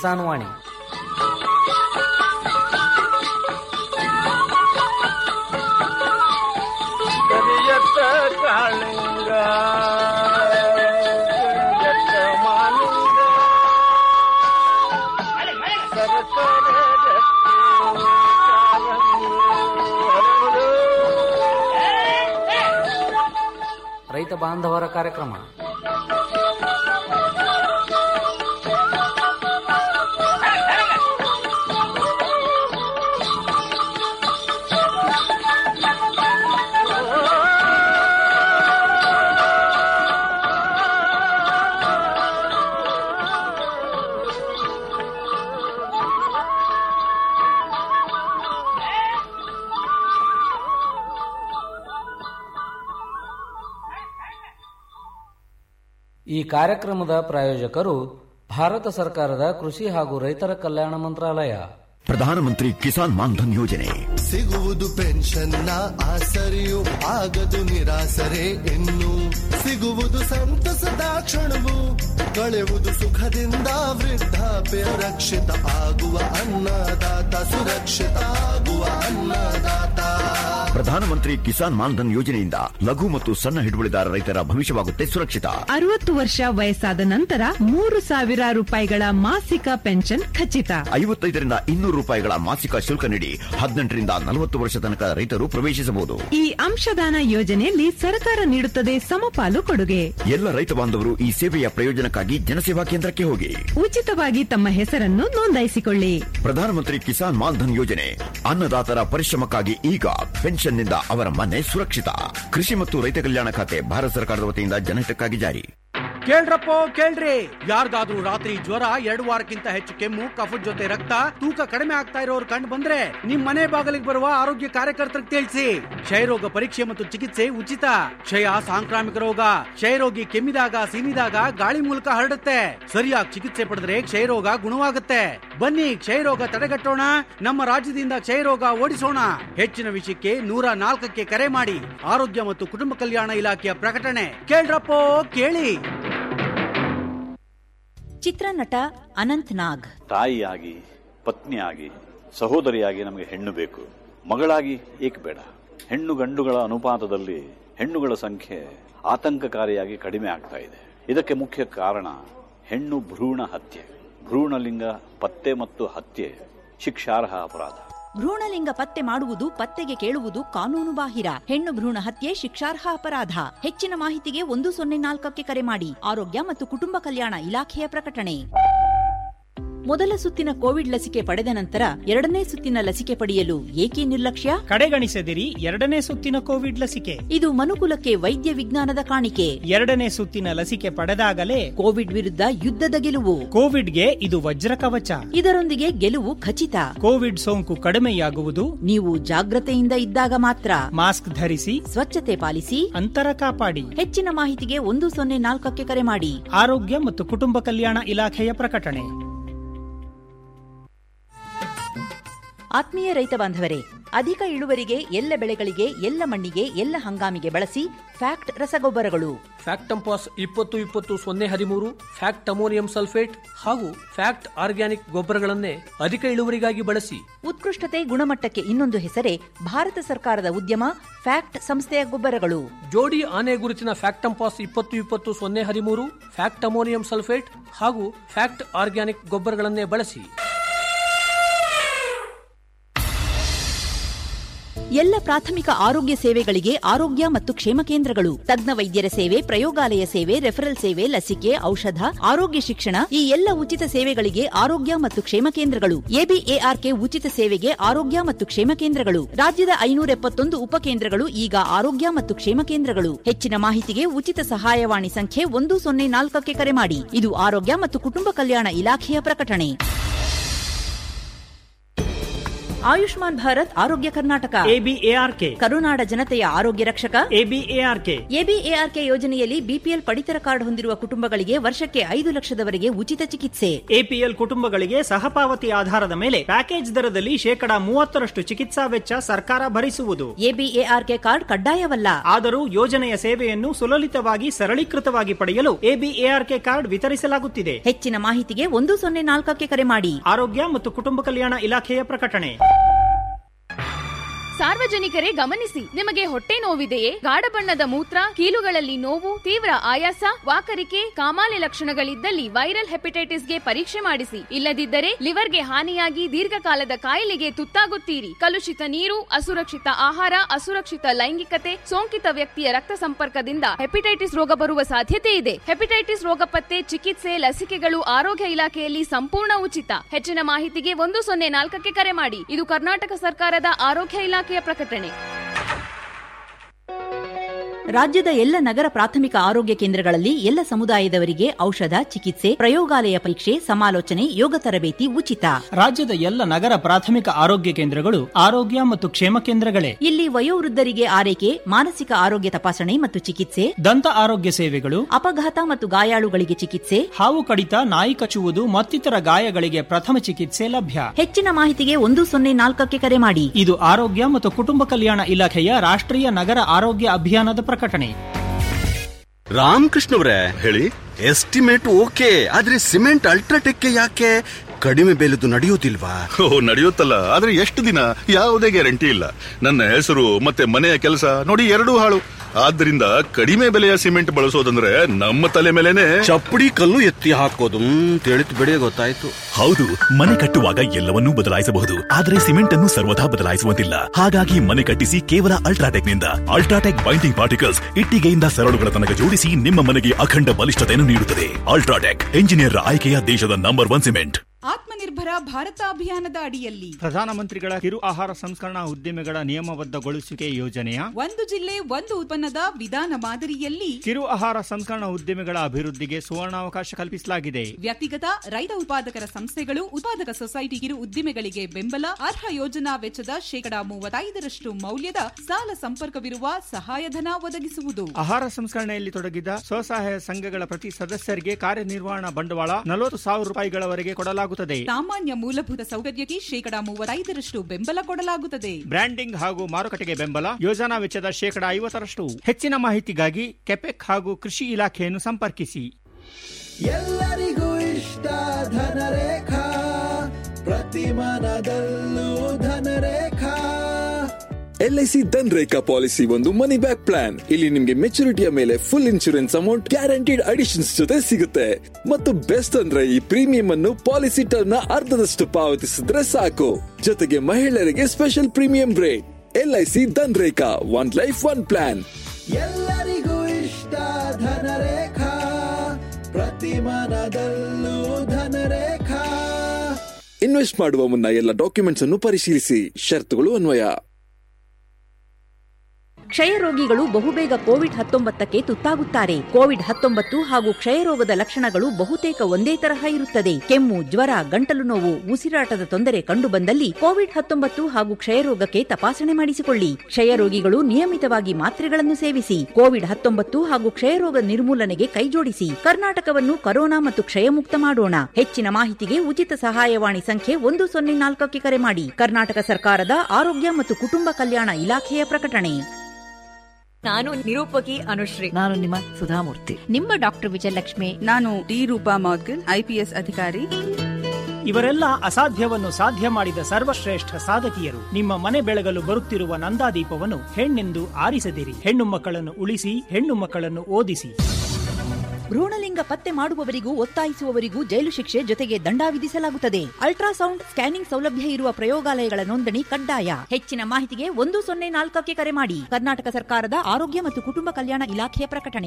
ಕಿಸಾನ್ ವಾಣಿ ಕರಿಯತ್ತ ಕಾಳಿಂಗ ಕರಿಯತ್ತ ಮಾಲಿಂಗ ಸರಸರ ಗಟ್ಟಿ ಕಾಲಂಗಿ ಹರಡು. ರೈತ ಬಾಂಧವರ ಕಾರ್ಯಕ್ರಮ ಈ ಕಾರ್ಯಕ್ರಮದ ಪ್ರಾಯೋಜಕರು ಭಾರತ ಸರ್ಕಾರದ ಕೃಷಿ ಹಾಗೂ ರೈತರ ಕಲ್ಯಾಣ ಮಂತ್ರಾಲಯ ಪ್ರಧಾನಮಂತ್ರಿ ಕಿಸಾನ್ ಮಾನ್ಧನ್ ಯೋಜನೆ ಸಿಗುವುದು ಪೆನ್ಷನ್ನ ಆಸರೆಯು ಆಗದು ನಿರಾಸರೆ ಇನ್ನು ಸಿಗುವುದು ಸಂತಸದ ಕ್ಷಣವು ಕಳೆವುದು ಸುಖದಿಂದ ವೃದ್ಧಾಪ್ಯ ರಕ್ಷಿತ ಆಗುವ ಅನ್ನದಾತ ಸುರಕ್ಷಿತ ಆಗುವ ಅನ್ನದಾತ ಪ್ರಧಾನಮಂತ್ರಿ ಕಿಸಾನ್ ಮಾನ್ಧನ್ ಯೋಜನೆಯಿಂದ ಲಘು ಮತ್ತು ಸಣ್ಣ ಹಿಡುವಳಿದಾರ ರೈತರ ಭವಿಷ್ಯವಾಗುತ್ತೆ ಸುರಕ್ಷಿತ ಅರವತ್ತು ವರ್ಷ ವಯಸ್ಸಾದ ನಂತರ ಮೂರು ಸಾವಿರ ರೂಪಾಯಿಗಳ ಮಾಸಿಕ ಪೆನ್ಷನ್ ಖಚಿತ ಐವತ್ತೈದರಿಂದ ಇನ್ನೂರು ರೂಪಾಯಿಗಳ ಮಾಸಿಕ ಶುಲ್ಕ ನೀಡಿ ಹದಿನೆಂಟರಿಂದ ನಲವತ್ತು ವರ್ಷ ತನಕ ರೈತರು ಪ್ರವೇಶಿಸಬಹುದು ಈ ಅಂಶದಾನ ಯೋಜನೆಯಲ್ಲಿ ಸರ್ಕಾರ ನೀಡುತ್ತದೆ ಸಮಪಾಲು ಕೊಡುಗೆ ಎಲ್ಲ ರೈತ ಬಾಂಧವರು ಈ ಸೇವೆಯ ಪ್ರಯೋಜನಕ್ಕಾಗಿ ಜನಸೇವಾ ಕೇಂದ್ರಕ್ಕೆ ಹೋಗಿ ಉಚಿತವಾಗಿ ತಮ್ಮ ಹೆಸರನ್ನು ನೋಂದಾಯಿಸಿಕೊಳ್ಳಿ ಪ್ರಧಾನಮಂತ್ರಿ ಕಿಸಾನ್ ಮಾನ್ಧನ್ ಯೋಜನೆ ಅನ್ನದಾತರ ಪರಿಶ್ರಮಕ್ಕಾಗಿ ಈಗ ಪೆನ್ಷನ್ನಿಂದ ಅವರ ಮನೆ ಸುರಕ್ಷಿತ ಕೃಷಿ ಮತ್ತು ರೈತ ಕಲ್ಯಾಣ ಖಾತೆ ಭಾರತ ಸರ್ಕಾರದ ವತಿಯಿಂದ ಜನಹಿತಕ್ಕಾಗಿ ಜಾರಿ ಕೇಳ್ರಪ್ಪೋ ಕೇಳ್ರಿ ಯಾರ್ಗಾದ್ರೂ ರಾತ್ರಿ ಜ್ವರ ಎರಡು ವಾರಕ್ಕಿಂತ ಹೆಚ್ಚು ಕೆಮ್ಮು ಕಫದ ಜೊತೆ ರಕ್ತ ತೂಕ ಕಡಿಮೆ ಆಗ್ತಾ ಇರೋರು ಕಂಡು ಬಂದ್ರೆ ನಿಮ್ ಮನೆ ಬಾಗಿಲಿಗೆ ಬರುವ ಆರೋಗ್ಯ ಕಾರ್ಯಕರ್ತರಿಗೆ ತಿಳಿಸಿ ಕ್ಷಯರೋಗ ಪರೀಕ್ಷೆ ಮತ್ತು ಚಿಕಿತ್ಸೆ ಉಚಿತ ಕ್ಷಯ ಸಾಂಕ್ರಾಮಿಕ ರೋಗ ಕ್ಷಯರೋಗಿ ಕೆಮ್ಮಿದಾಗ ಸೀನಿದಾಗ ಗಾಳಿ ಮೂಲಕ ಹರಡುತ್ತೆ ಸರಿಯಾಗಿ ಚಿಕಿತ್ಸೆ ಪಡೆದ್ರೆ ಕ್ಷಯರೋಗ ಗುಣವಾಗುತ್ತೆ ಬನ್ನಿ ಕ್ಷಯರೋಗ ತಡೆಗಟ್ಟೋಣ ನಮ್ಮ ರಾಜ್ಯದಿಂದ ಕ್ಷಯರೋಗ ಓಡಿಸೋಣ ಹೆಚ್ಚಿನ ವಿಷಯಕ್ಕೆ ನೂರ ನಾಲ್ಕಕ್ಕೆ ಕರೆ ಮಾಡಿ ಆರೋಗ್ಯ ಮತ್ತು ಕುಟುಂಬ ಕಲ್ಯಾಣ ಇಲಾಖೆಯ ಪ್ರಕಟಣೆ ಕೇಳ್ರಪ್ಪೋ ಕೇಳಿ ಚಿತ್ರನಟ ಅನಂತ್ ನಾಗ್ ತಾಯಿಯಾಗಿ ಪತ್ನಿಯಾಗಿ ಸಹೋದರಿಯಾಗಿ ನಮಗೆ ಹೆಣ್ಣು ಬೇಕು ಮಗಳಾಗಿ ಏಕೆ ಬೇಡ ಹೆಣ್ಣು ಗಂಡುಗಳ ಅನುಪಾತದಲ್ಲಿ ಹೆಣ್ಣುಗಳ ಸಂಖ್ಯೆ ಆತಂಕಕಾರಿಯಾಗಿ ಕಡಿಮೆ ಆಗ್ತಾ ಇದೆ ಇದಕ್ಕೆ ಮುಖ್ಯ ಕಾರಣ ಹೆಣ್ಣು ಭ್ರೂಣ ಹತ್ಯೆ ಭ್ರೂಣಲಿಂಗ ಪತ್ತೆ ಮತ್ತು ಹತ್ಯೆ ಶಿಕ್ಷಾರ್ಹ ಅಪರಾಧ ಭ್ರೂಣಲಿಂಗ ಪತ್ತೆ ಮಾಡುವುದು ಪತ್ತೆಗೆ ಕೇಳುವುದು ಕಾನೂನು ಬಾಹಿರ ಹೆಣ್ಣು ಭ್ರೂಣ ಹತ್ಯೆ ಶಿಕ್ಷಾರ್ಹ ಅಪರಾಧ ಹೆಚ್ಚಿನ ಮಾಹಿತಿಗೆ ಒಂದು ಸೊನ್ನೆ ನಾಲ್ಕಕ್ಕೆ ಕರೆ ಮಾಡಿ ಆರೋಗ್ಯ ಮತ್ತು ಕುಟುಂಬ ಕಲ್ಯಾಣ ಇಲಾಖೆಯ ಪ್ರಕಟಣೆ ಮೊದಲ ಸುತ್ತಿನ ಕೋವಿಡ್ ಲಸಿಕೆ ಪಡೆದ ನಂತರ ಎರಡನೇ ಸುತ್ತಿನ ಲಸಿಕೆ ಪಡೆಯಲು ಏಕೆ ನಿರ್ಲಕ್ಷ್ಯ ಕಡೆಗಣಿಸದಿರಿ ಎರಡನೇ ಸುತ್ತಿನ ಕೋವಿಡ್ ಲಸಿಕೆ ಇದು ಮನುಕುಲಕ್ಕೆ ವೈದ್ಯ ವಿಜ್ಞಾನದ ಕಾಣಿಕೆ ಎರಡನೇ ಸುತ್ತಿನ ಲಸಿಕೆ ಪಡೆದಾಗಲೇ ಕೋವಿಡ್ ವಿರುದ್ಧ ಯುದ್ಧದ ಗೆಲುವು ಕೋವಿಡ್ಗೆ ಇದು ವಜ್ರ ಕವಚ ಇದರೊಂದಿಗೆ ಗೆಲುವು ಖಚಿತ ಕೋವಿಡ್ ಸೋಂಕು ಕಡಿಮೆಯಾಗುವುದು ನೀವು ಜಾಗ್ರತೆಯಿಂದ ಇದ್ದಾಗ ಮಾತ್ರ ಮಾಸ್ಕ್ ಧರಿಸಿ ಸ್ವಚ್ಛತೆ ಪಾಲಿಸಿ ಅಂತರ ಕಾಪಾಡಿ ಹೆಚ್ಚಿನ ಮಾಹಿತಿಗೆ ಒಂದು ಸೊನ್ನೆ ನಾಲ್ಕಕ್ಕೆ ಕರೆ ಮಾಡಿ ಆರೋಗ್ಯ ಮತ್ತು ಕುಟುಂಬ ಕಲ್ಯಾಣ ಇಲಾಖೆಯ ಪ್ರಕಟಣೆ ಆತ್ಮೀಯ ರೈತ ಬಾಂಧವರೇ ಅಧಿಕ ಇಳುವರಿಗೆ ಎಲ್ಲ ಬೆಳೆಗಳಿಗೆ ಎಲ್ಲ ಮಣ್ಣಿಗೆ ಎಲ್ಲ ಹಂಗಾಮಿಗೆ ಬಳಸಿ ಫ್ಯಾಕ್ಟ್ ರಸಗೊಬ್ಬರಗಳು ಫ್ಯಾಕ್ಟಂಪಾಸ್ ಇಪ್ಪತ್ತು ಇಪ್ಪತ್ತು ಸೊನ್ನೆ ಹದಿಮೂರು ಫ್ಯಾಕ್ಟ್ ಅಮೋನಿಯಂ ಸಲ್ಫೇಟ್ ಹಾಗೂ ಫ್ಯಾಕ್ಟ್ ಆರ್ಗ್ಯಾನಿಕ್ ಗೊಬ್ಬರಗಳನ್ನೇ ಅಧಿಕ ಇಳುವರಿಗಾಗಿ ಬಳಸಿ ಉತ್ಕೃಷ್ಟತೆ ಗುಣಮಟ್ಟಕ್ಕೆ ಇನ್ನೊಂದು ಹೆಸರೇ ಭಾರತ ಸರ್ಕಾರದ ಉದ್ಯಮ ಫ್ಯಾಕ್ಟ್ ಸಂಸ್ಥೆಯ ಗೊಬ್ಬರಗಳು ಜೋಡಿ ಆನೆ ಗುರುತಿನ ಫ್ಯಾಕ್ಟಂಪಾಸ್ ಇಪ್ಪತ್ತು ಇಪ್ಪತ್ತು ಸೊನ್ನೆ ಹದಿಮೂರು ಫ್ಯಾಕ್ಟ್ ಅಮೋನಿಯಂ ಸಲ್ಫೇಟ್ ಹಾಗೂ ಫ್ಯಾಕ್ಟ್ ಆರ್ಗ್ಯಾನಿಕ್ ಗೊಬ್ಬರಗಳನ್ನೇ ಬಳಸಿ ಎಲ್ಲ ಪ್ರಾಥಮಿಕ ಆರೋಗ್ಯ ಸೇವೆಗಳಿಗೆ ಆರೋಗ್ಯ ಮತ್ತು ಕ್ಷೇಮ ಕೇಂದ್ರಗಳು ತಜ್ಞ ವೈದ್ಯರ ಸೇವೆ ಪ್ರಯೋಗಾಲಯ ಸೇವೆ ರೆಫರಲ್ ಸೇವೆ ಲಸಿಕೆ ಔಷಧ ಆರೋಗ್ಯ ಶಿಕ್ಷಣ ಈ ಎಲ್ಲ ಉಚಿತ ಸೇವೆಗಳಿಗೆ ಆರೋಗ್ಯ ಮತ್ತು ಕ್ಷೇಮ ಕೇಂದ್ರಗಳು ಎಬಿಎಆರ್ಕೆ ಉಚಿತ ಸೇವೆಗೆ ಆರೋಗ್ಯ ಮತ್ತು ಕ್ಷೇಮ ಕೇಂದ್ರಗಳು ರಾಜ್ಯದ ಐನೂರ ಎಪ್ಪತ್ತೊಂದು ಉಪಕೇಂದ್ರಗಳು ಈಗ ಆರೋಗ್ಯ ಮತ್ತು ಕ್ಷೇಮ ಕೇಂದ್ರಗಳು ಹೆಚ್ಚಿನ ಮಾಹಿತಿಗೆ ಉಚಿತ ಸಹಾಯವಾಣಿ ಸಂಖ್ಯೆ ಒಂದು ಸೊನ್ನೆ ನಾಲ್ಕಕ್ಕೆ ಕರೆ ಮಾಡಿ ಇದು ಆರೋಗ್ಯ ಮತ್ತು ಕುಟುಂಬ ಕಲ್ಯಾಣ ಇಲಾಖೆಯ ಪ್ರಕಟಣೆ ಆಯುಷ್ಮಾನ್ ಭಾರತ್ ಆರೋಗ್ಯ ಕರ್ನಾಟಕ ಎಬಿಎಆರ್ಕೆ ಕರುನಾಡ ಜನತೆಯ ಆರೋಗ್ಯ ರಕ್ಷಕ ಎಬಿಎಆರ್ಕೆ ಎಬಿಎಆರ್ಕೆ ಯೋಜನೆಯಲ್ಲಿ ಬಿಪಿಎಲ್ ಪಡಿತರ ಕಾರ್ಡ್ ಹೊಂದಿರುವ ಕುಟುಂಬಗಳಿಗೆ ವರ್ಷಕ್ಕೆ ಐದು ಲಕ್ಷದವರೆಗೆ ಉಚಿತ ಚಿಕಿತ್ಸೆ ಎಪಿಎಲ್ ಕುಟುಂಬಗಳಿಗೆ ಸಹಪಾವತಿ ಆಧಾರದ ಮೇಲೆ ಪ್ಯಾಕೇಜ್ ದರದಲ್ಲಿ ಶೇಕಡಾ ಮೂವತ್ತರಷ್ಟು ಚಿಕಿತ್ಸಾ ವೆಚ್ಚ ಸರ್ಕಾರ ಭರಿಸುವುದು ಎಬಿಎಆರ್ಕೆ ಕಾರ್ಡ್ ಕಡ್ಡಾಯವಲ್ಲ ಆದರೂ ಯೋಜನೆಯ ಸೇವೆಯನ್ನು ಸುಲಲಿತವಾಗಿ ಸರಳೀಕೃತವಾಗಿ ಪಡೆಯಲು ಎಬಿಎಆರ್ಕೆ ಕಾರ್ಡ್ ವಿತರಿಸಲಾಗುತ್ತಿದೆ ಹೆಚ್ಚಿನ ಮಾಹಿತಿಗೆ ಒಂದು ಸೊನ್ನೆ ನಾಲ್ಕಕ್ಕೆ ಕರೆ ಮಾಡಿ ಆರೋಗ್ಯ ಮತ್ತು ಕುಟುಂಬ ಕಲ್ಯಾಣ ಇಲಾಖೆಯ ಪ್ರಕಟಣೆ ಸಾರ್ವಜನಿಕರೇ ಗಮನಿಸಿ ನಿಮಗೆ ಹೊಟ್ಟೆ ನೋವಿದೆಯೇ ಗಾಢ ಬಣ್ಣದ ಮೂತ್ರ ಕೀಲುಗಳಲ್ಲಿ ನೋವು ತೀವ್ರ ಆಯಾಸ ವಾಕರಿಕೆ ಕಾಮಾಲೆ ಲಕ್ಷಣಗಳಿದ್ದಲ್ಲಿ ವೈರಲ್ ಹೆಪಟೈಟಿಸ್ಗೆ ಪರೀಕ್ಷೆ ಮಾಡಿಸಿ ಇಲ್ಲದಿದ್ದರೆ ಲಿವರ್ಗೆ ಹಾನಿಯಾಗಿ ದೀರ್ಘಕಾಲದ ಕಾಯಿಲೆಗೆ ತುತ್ತಾಗುತ್ತೀರಿ ಕಲುಷಿತ ನೀರು ಅಸುರಕ್ಷಿತ ಆಹಾರ ಅಸುರಕ್ಷಿತ ಲೈಂಗಿಕತೆ ಸೋಂಕಿತ ವ್ಯಕ್ತಿಯ ರಕ್ತ ಸಂಪರ್ಕದಿಂದ ಹೆಪಟೈಟಿಸ್ ರೋಗ ಬರುವ ಸಾಧ್ಯತೆ ಇದೆ ಹೆಪಟೈಟಿಸ್ ರೋಗ ಪತ್ತೆ ಚಿಕಿತ್ಸೆ ಲಸಿಕೆಗಳು ಆರೋಗ್ಯ ಇಲಾಖೆಯಲ್ಲಿ ಸಂಪೂರ್ಣ ಉಚಿತ ಹೆಚ್ಚಿನ ಮಾಹಿತಿಗೆ ಒಂದು ಸೊನ್ನೆ ನಾಲ್ಕಕ್ಕೆ ಕರೆ ಮಾಡಿ ಇದು ಕರ್ನಾಟಕ ಸರ್ಕಾರದ ಆರೋಗ್ಯ ಇಲಾಖೆಯ ಪ್ರಕಟಣೆ ರಾಜ್ಯದ ಎಲ್ಲ ನಗರ ಪ್ರಾಥಮಿಕ ಆರೋಗ್ಯ ಕೇಂದ್ರಗಳಲ್ಲಿ ಎಲ್ಲ ಸಮುದಾಯದವರಿಗೆ ಔಷಧ ಚಿಕಿತ್ಸೆ ಪ್ರಯೋಗಾಲಯ ಪರೀಕ್ಷೆ ಸಮಾಲೋಚನೆ ಯೋಗ ತರಬೇತಿ ಉಚಿತ ರಾಜ್ಯದ ಎಲ್ಲ ನಗರ ಪ್ರಾಥಮಿಕ ಆರೋಗ್ಯ ಕೇಂದ್ರಗಳು ಆರೋಗ್ಯ ಮತ್ತು ಕ್ಷೇಮ ಕೇಂದ್ರಗಳೇ ಇಲ್ಲಿ ವಯೋವೃದ್ಧರಿಗೆ ಆರೈಕೆ ಮಾನಸಿಕ ಆರೋಗ್ಯ ತಪಾಸಣೆ ಮತ್ತು ಚಿಕಿತ್ಸೆ ದಂತ ಆರೋಗ್ಯ ಸೇವೆಗಳು ಅಪಘಾತ ಮತ್ತು ಗಾಯಾಳುಗಳಿಗೆ ಚಿಕಿತ್ಸೆ ಹಾವು ಕಡಿತ ನಾಯಿ ಕಚ್ಚುವುದು ಮತ್ತಿತರ ಗಾಯಗಳಿಗೆ ಪ್ರಥಮ ಚಿಕಿತ್ಸೆ ಲಭ್ಯ ಹೆಚ್ಚಿನ ಮಾಹಿತಿಗೆ ಒಂದು ಸೊನ್ನೆ ನಾಲ್ಕಕ್ಕೆ ಕರೆ ಮಾಡಿ ಇದು ಆರೋಗ್ಯ ಮತ್ತು ಕುಟುಂಬ ಕಲ್ಯಾಣ ಇಲಾಖೆಯ ರಾಷ್ಟ್ರೀಯ ನಗರ ಆರೋಗ್ಯ ಅಭಿಯಾನದ ಪ್ರಕಟಣೆ ರಾಮಕೃಷ್ಣವ್ರೆ ಹೇಳಿ ಎಸ್ಟಿಮೇಟ್ ಓಕೆ ಆದ್ರೆ ಸಿಮೆಂಟ್ ಅಲ್ಟ್ರಾಟೆಕ್ ಯಾಕೆ ಕಡಿಮೆ ಬೆಲೆದು ನಡೆಯುವುದಿಲ್ವಾ ಓ ನಡೆಯುತ್ತಲ್ಲ ಆದ್ರೆ ಎಷ್ಟು ದಿನ ಯಾವುದೇ ಗ್ಯಾರಂಟಿ ಇಲ್ಲ ನನ್ನ ಹೆಸರು ಮತ್ತೆ ಮನೆಯ ಕೆಲಸ ನೋಡಿ ಎರಡೂ ಹಾಳು ಆದ್ರಿಂದ ಕಡಿಮೆ ಬೆಲೆಯ ಸಿಮೆಂಟ್ ಬಳಸೋದಂದ್ರೆ ನಮ್ಮ ತಲೆ ಮೇಲೆನೆ ಚಪ್ಪಡಿ ಕಲ್ಲು ಎತ್ತಿ ಹಾಕೋದು ತಿಳಿತು ಬಿಡಿ ಗೊತ್ತಾಯ್ತು ಹೌದು ಮನೆ ಕಟ್ಟುವಾಗ ಎಲ್ಲವನ್ನೂ ಬದಲಾಯಿಸಬಹುದು ಆದರೆ ಸಿಮೆಂಟ್ ಅನ್ನು ಸರ್ವದಾ ಬದಲಾಯಿಸುವಂತಿಲ್ಲ ಹಾಗಾಗಿ ಮನೆ ಕಟ್ಟಿಸಿ ಕೇವಲ ಅಲ್ಟ್ರಾಟೆಕ್ ನಿಂದ ಅಲ್ಟ್ರಾಟೆಕ್ ಬೈಂಡಿಂಗ್ ಪಾರ್ಟಿಕಲ್ಸ್ ಇಟ್ಟಿಗೆಯಿಂದ ಸರಳುಗಳ ತನಕ ಜೋಡಿಸಿ ನಿಮ್ಮ ಮನೆಗೆ ಅಖಂಡ ಬಲಿಷ್ಠತೆಯನ್ನು ನೀಡುತ್ತದೆ ಅಲ್ಟ್ರಾಟೆಕ್ ಎಂಜಿನಿಯರ್ ಆಯ್ಕೆಯ ದೇಶದ number one cement Atmanirbhar Bharat ಅಭಿಯಾನದ ಅಡಿಯಲ್ಲಿ ಪ್ರಧಾನಮಂತ್ರಿಗಳ ಕಿರು ಆಹಾರ ಸಂಸ್ಕರಣಾ ಉದ್ದಿಮೆಗಳ ನಿಯಮಬದ್ಧಗೊಳಿಸುವಿಕೆ ಯೋಜನೆಯ ಒಂದು ಜಿಲ್ಲೆ ಒಂದು ಉತ್ಪನ್ನದ ವಿಧಾನ ಮಾದರಿಯಲ್ಲಿ ಕಿರು ಆಹಾರ ಸಂಸ್ಕರಣಾ ಉದ್ದಿಮೆಗಳ ಅಭಿವೃದ್ಧಿಗೆ ಸುವರ್ಣಾವಕಾಶ ಕಲ್ಪಿಸಲಾಗಿದೆ ವ್ಯಕ್ತಿಗತ ರೈತ ಉತ್ಪಾದಕರ ಸಂಸ್ಥೆಗಳು ಉತ್ಪಾದಕ ಸೊಸೈಟಿ ಕಿರು ಉದ್ದಿಮೆಗಳಿಗೆ ಬೆಂಬಲ ಅರ್ಹ ಯೋಜನಾ ವೆಚ್ಚದ ಶೇಕಡಾ ಮೂವತ್ತೈದರಷ್ಟು ಮೌಲ್ಯದ ಸಾಲ ಸಂಪರ್ಕವಿರುವ ಸಹಾಯಧನ ಒದಗಿಸುವುದು ಆಹಾರ ಸಂಸ್ಕರಣೆಯಲ್ಲಿ ತೊಡಗಿದ ಸ್ವಸಹಾಯ ಸಂಘಗಳ ಪ್ರತಿ ಸದಸ್ಯರಿಗೆ ಕಾರ್ಯನಿರ್ವಹಣಾ ಬಂಡವಾಳ ನಲವತ್ತು ಸಾವಿರ ರೂಪಾಯಿಗಳವರೆಗೆ ಕೊಡಲಾಗುತ್ತದೆ ಸಾಮಾನ್ಯ ಮೂಲಭೂತ ಸೌಕರ್ಯಕ್ಕೆ ಶೇಕಡಾ ಮೂವತ್ತೈದರಷ್ಟು ಬೆಂಬಲ ಕೊಡಲಾಗುತ್ತದೆ ಬ್ರ್ಯಾಂಡಿಂಗ್ ಹಾಗೂ ಮಾರುಕಟ್ಟೆಗೆ ಬೆಂಬಲ ಯೋಜನಾ ವೆಚ್ಚದ ಶೇಕಡಾ ಐವತ್ತರಷ್ಟು ಹೆಚ್ಚಿನ ಮಾಹಿತಿಗಾಗಿ ಕೆಪೆಕ್ ಹಾಗೂ ಕೃಷಿ ಇಲಾಖೆಯನ್ನು ಸಂಪರ್ಕಿಸಿ ಎಲ್ಲರಿಗೂ ಇಷ್ಟ ಧನರೇಖಾ ಪ್ರತಿ ಮನದಲ್ಲೂ ಧನರೇಖಾ ಎಲ್ಐಸಿ ಧನ್ ರೇಖಾ ಪಾಲಿಸಿ ಒಂದು ಮನಿ ಬ್ಯಾಕ್ ಪ್ಲಾನ್ ಇಲ್ಲಿ ನಿಮ್ಗೆ ಮೆಚುರಿಟಿಯ ಮೇಲೆ full insurance amount guaranteed additions ಜೊತೆ ಸಿಗುತ್ತೆ ಮತ್ತು ಬೆಸ್ಟ್ ಅಂದ್ರೆ ಈ ಪ್ರೀಮಿಯಂ ಅನ್ನು ಪಾಲಿಸಿ ಟರ್ಮ್ ನ ಅರ್ಧದಷ್ಟು ಪಾವತಿಸಿದ್ರೆ ಸಾಕು ಜೊತೆಗೆ ಮಹಿಳೆಯರಿಗೆ special premium rate LIC Dhan Rekha one life one plan ಎಲ್ಲರಿಗೂ ಇಷ್ಟ ಧನರೇಖಾ ಪ್ರತಿ ಮನದಲ್ಲೂ ಧನರೇಖಾ ಇನ್ವೆಸ್ಟ್ ಮಾಡುವ ಮುನ್ನ ಎಲ್ಲ ಡಾಕ್ಯುಮೆಂಟ್ಸ್ ಅನ್ನು ಪರಿಶೀಲಿಸಿ ಷರತ್ತುಗಳು ಅನ್ವಯ ಕ್ಷಯ ರೋಗಿಗಳು ಬಹುಬೇಗ ಕೋವಿಡ್ ಹತ್ತೊಂಬತ್ತಕ್ಕೆ ತುತ್ತಾಗುತ್ತಾರೆ ಕೋವಿಡ್ ಹತ್ತೊಂಬತ್ತು ಹಾಗೂ ಕ್ಷಯರೋಗದ ಲಕ್ಷಣಗಳು ಬಹುತೇಕ ಒಂದೇ ತರಹ ಇರುತ್ತದೆ ಕೆಮ್ಮು ಜ್ವರ ಗಂಟಲು ನೋವು ಉಸಿರಾಟದ ತೊಂದರೆ ಕಂಡುಬಂದಲ್ಲಿ ಕೋವಿಡ್ ಹತ್ತೊಂಬತ್ತು ಹಾಗೂ ಕ್ಷಯರೋಗಕ್ಕೆ ತಪಾಸಣೆ ಮಾಡಿಸಿಕೊಳ್ಳಿ ಕ್ಷಯ ರೋಗಿಗಳು ನಿಯಮಿತವಾಗಿ ಮಾತ್ರೆಗಳನ್ನು ಸೇವಿಸಿ ಕೋವಿಡ್ ಹತ್ತೊಂಬತ್ತು ಹಾಗೂ ಕ್ಷಯರೋಗ ನಿರ್ಮೂಲನೆಗೆ ಕೈಜೋಡಿಸಿ ಕರ್ನಾಟಕವನ್ನು ಕರೋನಾ ಮತ್ತು ಕ್ಷಯಮುಕ್ತ ಮಾಡೋಣ ಹೆಚ್ಚಿನ ಮಾಹಿತಿಗೆ ಉಚಿತ ಸಹಾಯವಾಣಿ ಸಂಖ್ಯೆ ಒಂದು ಸೊನ್ನೆ ನಾಲ್ಕಕ್ಕೆ ಕರೆ ಮಾಡಿ ಕರ್ನಾಟಕ ಸರ್ಕಾರದ ಆರೋಗ್ಯ ಮತ್ತು ಕುಟುಂಬ ಕಲ್ಯಾಣ ಇಲಾಖೆಯ ಪ್ರಕಟಣೆ ನಾನು ನಿರೂಪಕಿ ಅನುಶ್ರೀ ನಾನು ನಿಮ್ಮ ಸುಧಾಮೂರ್ತಿ ನಿಮ್ಮ ಡಾಕ್ಟರ್ ವಿಜಯಲಕ್ಷ್ಮಿ ನಾನು ಡಿ ರೂಪಾ ಮೌದ್ಗಲ್ ಐಪಿಎಸ್ ಅಧಿಕಾರಿ ಇವರೆಲ್ಲ ಅಸಾಧ್ಯವನ್ನು ಸಾಧ್ಯ ಮಾಡಿದ ಸರ್ವಶ್ರೇಷ್ಠ ಸಾಧಕಿಯರು ನಿಮ್ಮ ಮನೆ ಬೆಳಗಲು ಬರುತ್ತಿರುವ ನಂದಾದೀಪವನ್ನು ಹೆಣ್ಣೆಂದು ಆರಿಸದಿರಿ ಹೆಣ್ಣು ಮಕ್ಕಳನ್ನು ಉಳಿಸಿ ಹೆಣ್ಣು ಮಕ್ಕಳನ್ನು ಓದಿಸಿ ಭ್ರೂಣಲಿಂಗ ಪತ್ತೆ ಮಾಡುವವರಿಗೂ ಒತ್ತಾಯಿಸುವವರಿಗೂ ಜೈಲು ಶಿಕ್ಷೆ ಜೊತೆಗೆ ದಂಡ ವಿಧಿಸಲಾಗುತ್ತದೆ ಅಲ್ಟ್ರಾಸೌಂಡ್ ಸ್ಕ್ಯಾನಿಂಗ್ ಸೌಲಭ್ಯ ಇರುವ ಪ್ರಯೋಗಾಲಯಗಳ ನೋಂದಣಿ ಕಡ್ಡಾಯ ಹೆಚ್ಚಿನ ಮಾಹಿತಿಗೆ ಒಂದು ಸೊನ್ನೆ ನಾಲ್ಕಕ್ಕೆ ಕರೆ ಮಾಡಿ ಕರ್ನಾಟಕ ಸರ್ಕಾರದ ಆರೋಗ್ಯ ಮತ್ತು ಕುಟುಂಬ ಕಲ್ಯಾಣ ಇಲಾಖೆಯ ಪ್ರಕಟಣೆ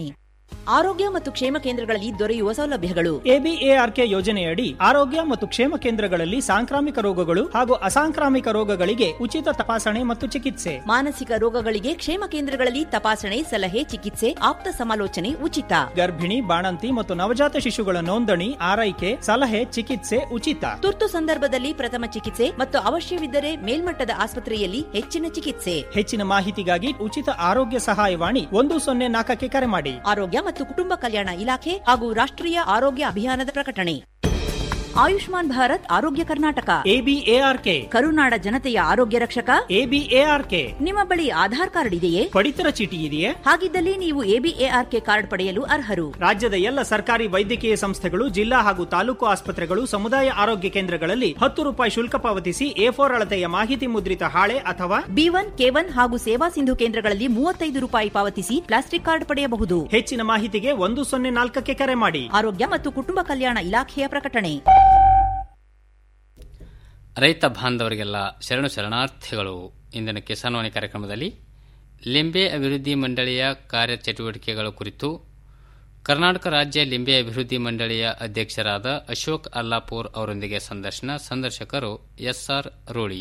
ಆರೋಗ್ಯ ಮತ್ತು ಕ್ಷೇಮ ಕೇಂದ್ರಗಳಲ್ಲಿ ದೊರೆಯುವ ಸೌಲಭ್ಯಗಳು ಎಬಿಎಆರ್ಕೆ ಯೋಜನೆಯಡಿ ಆರೋಗ್ಯ ಮತ್ತು ಕ್ಷೇಮ ಕೇಂದ್ರಗಳಲ್ಲಿ ಸಾಂಕ್ರಾಮಿಕ ರೋಗಗಳು ಹಾಗೂ ಅಸಾಂಕ್ರಾಮಿಕ ರೋಗಗಳಿಗೆ ಉಚಿತ ತಪಾಸಣೆ ಮತ್ತು ಚಿಕಿತ್ಸೆ ಮಾನಸಿಕ ರೋಗಗಳಿಗೆ ಕ್ಷೇಮ ಕೇಂದ್ರಗಳಲ್ಲಿ ತಪಾಸಣೆ ಸಲಹೆ ಚಿಕಿತ್ಸೆ ಆಪ್ತ ಸಮಾಲೋಚನೆ ಉಚಿತ ಗರ್ಭಿಣಿ ಬಾಣಂತಿ ಮತ್ತು ನವಜಾತ ಶಿಶುಗಳ ನೋಂದಣಿ ಆರೈಕೆ ಸಲಹೆ ಚಿಕಿತ್ಸೆ ಉಚಿತ ತುರ್ತು ಸಂದರ್ಭದಲ್ಲಿ ಪ್ರಥಮ ಚಿಕಿತ್ಸೆ ಮತ್ತು ಅವಶ್ಯವಿದ್ದರೆ ಮೇಲ್ಮಟ್ಟದ ಆಸ್ಪತ್ರೆಯಲ್ಲಿ ಹೆಚ್ಚಿನ ಚಿಕಿತ್ಸೆ ಹೆಚ್ಚಿನ ಮಾಹಿತಿಗಾಗಿ ಉಚಿತ ಆರೋಗ್ಯ ಸಹಾಯವಾಣಿ ಒಂದು ಸೊನ್ನೆ ನಾಲ್ಕಕ್ಕೆ ಕರೆ ಮಾಡಿ ಆರೋಗ್ಯ ಮತ್ತು ಕುಟುಂಬ ಕಲ್ಯಾಣ ಇಲಾಖೆ ಹಾಗೂ ರಾಷ್ಟ್ರೀಯ ಆರೋಗ್ಯ ಅಭಿಯಾನದ ಪ್ರಕಟಣೆ ಆಯುಷ್ಮಾನ್ ಭಾರತ್ ಆರೋಗ್ಯ ಕರ್ನಾಟಕ ಎಬಿಎಆರ್ಕೆ ಕರುನಾಡ ಜನತೆಯ ಆರೋಗ್ಯ ರಕ್ಷಕ ಎಬಿಎಆರ್ಕೆ ನಿಮ್ಮ ಬಳಿ ಆಧಾರ್ ಕಾರ್ಡ್ ಇದೆಯೇ ಪಡಿತರ ಚೀಟಿ ಇದೆಯೇ ಹಾಗಿದ್ದಲ್ಲಿ ನೀವು ಎಬಿಎಆರ್ಕೆ ಕಾರ್ಡ್ ಪಡೆಯಲು ಅರ್ಹರು ರಾಜ್ಯದ ಎಲ್ಲ ಸರ್ಕಾರಿ ವೈದ್ಯಕೀಯ ಸಂಸ್ಥೆಗಳು ಜಿಲ್ಲಾ ಹಾಗೂ ತಾಲೂಕು ಆಸ್ಪತ್ರೆಗಳು ಸಮುದಾಯ ಆರೋಗ್ಯ ಕೇಂದ್ರಗಳಲ್ಲಿ ಹತ್ತು ರೂಪಾಯಿ ಶುಲ್ಕ ಪಾವತಿಸಿ ಎ ಫೋರ್ ಅಳತೆಯ ಮಾಹಿತಿ ಮುದ್ರಿತ ಹಾಳೆ ಅಥವಾ ಬಿ ಒನ್ ಕೆ ಒನ್ ಹಾಗೂ ಸೇವಾ ಸಿಂಧು ಕೇಂದ್ರಗಳಲ್ಲಿ ಮೂವತ್ತೈದು ರೂಪಾಯಿ ಪಾವತಿಸಿ ಪ್ಲಾಸ್ಟಿಕ್ ಕಾರ್ಡ್ ಪಡೆಯಬಹುದು ಹೆಚ್ಚಿನ ಮಾಹಿತಿಗೆ ಒಂದು ಸೊನ್ನೆ ನಾಲ್ಕಕ್ಕೆ ಕರೆ ಮಾಡಿ ಆರೋಗ್ಯ ಮತ್ತು ಕುಟುಂಬ ಕಲ್ಯಾಣ ಇಲಾಖೆಯ ಪ್ರಕಟಣೆ ರೈತ ಬಾಂಧವರಿಗೆಲ್ಲ ಶರಣು ಶರಣಾರ್ಥಿಗಳು ಇಂದಿನ ಕಿಸಾನ್ವಾಣಿ ಕಾರ್ಯಕ್ರಮದಲ್ಲಿ ಲಿಂಬೆ ಅಭಿವೃದ್ಧಿ ಮಂಡಳಿಯ ಕಾರ್ಯಚಟುವಟಿಕೆಗಳ ಕುರಿತು ಕರ್ನಾಟಕ ರಾಜ್ಯ ಲಿಂಬೆ ಅಭಿವೃದ್ಧಿ ಮಂಡಳಿಯ ಅಧ್ಯಕ್ಷರಾದ ಅಶೋಕ್ ಅಲ್ಲಾಪುರ್ ಅವರೊಂದಿಗೆ ಸಂದರ್ಶನ ಸಂದರ್ಶಕರು ಎಸ್ಆರ್ ರೋಳಿ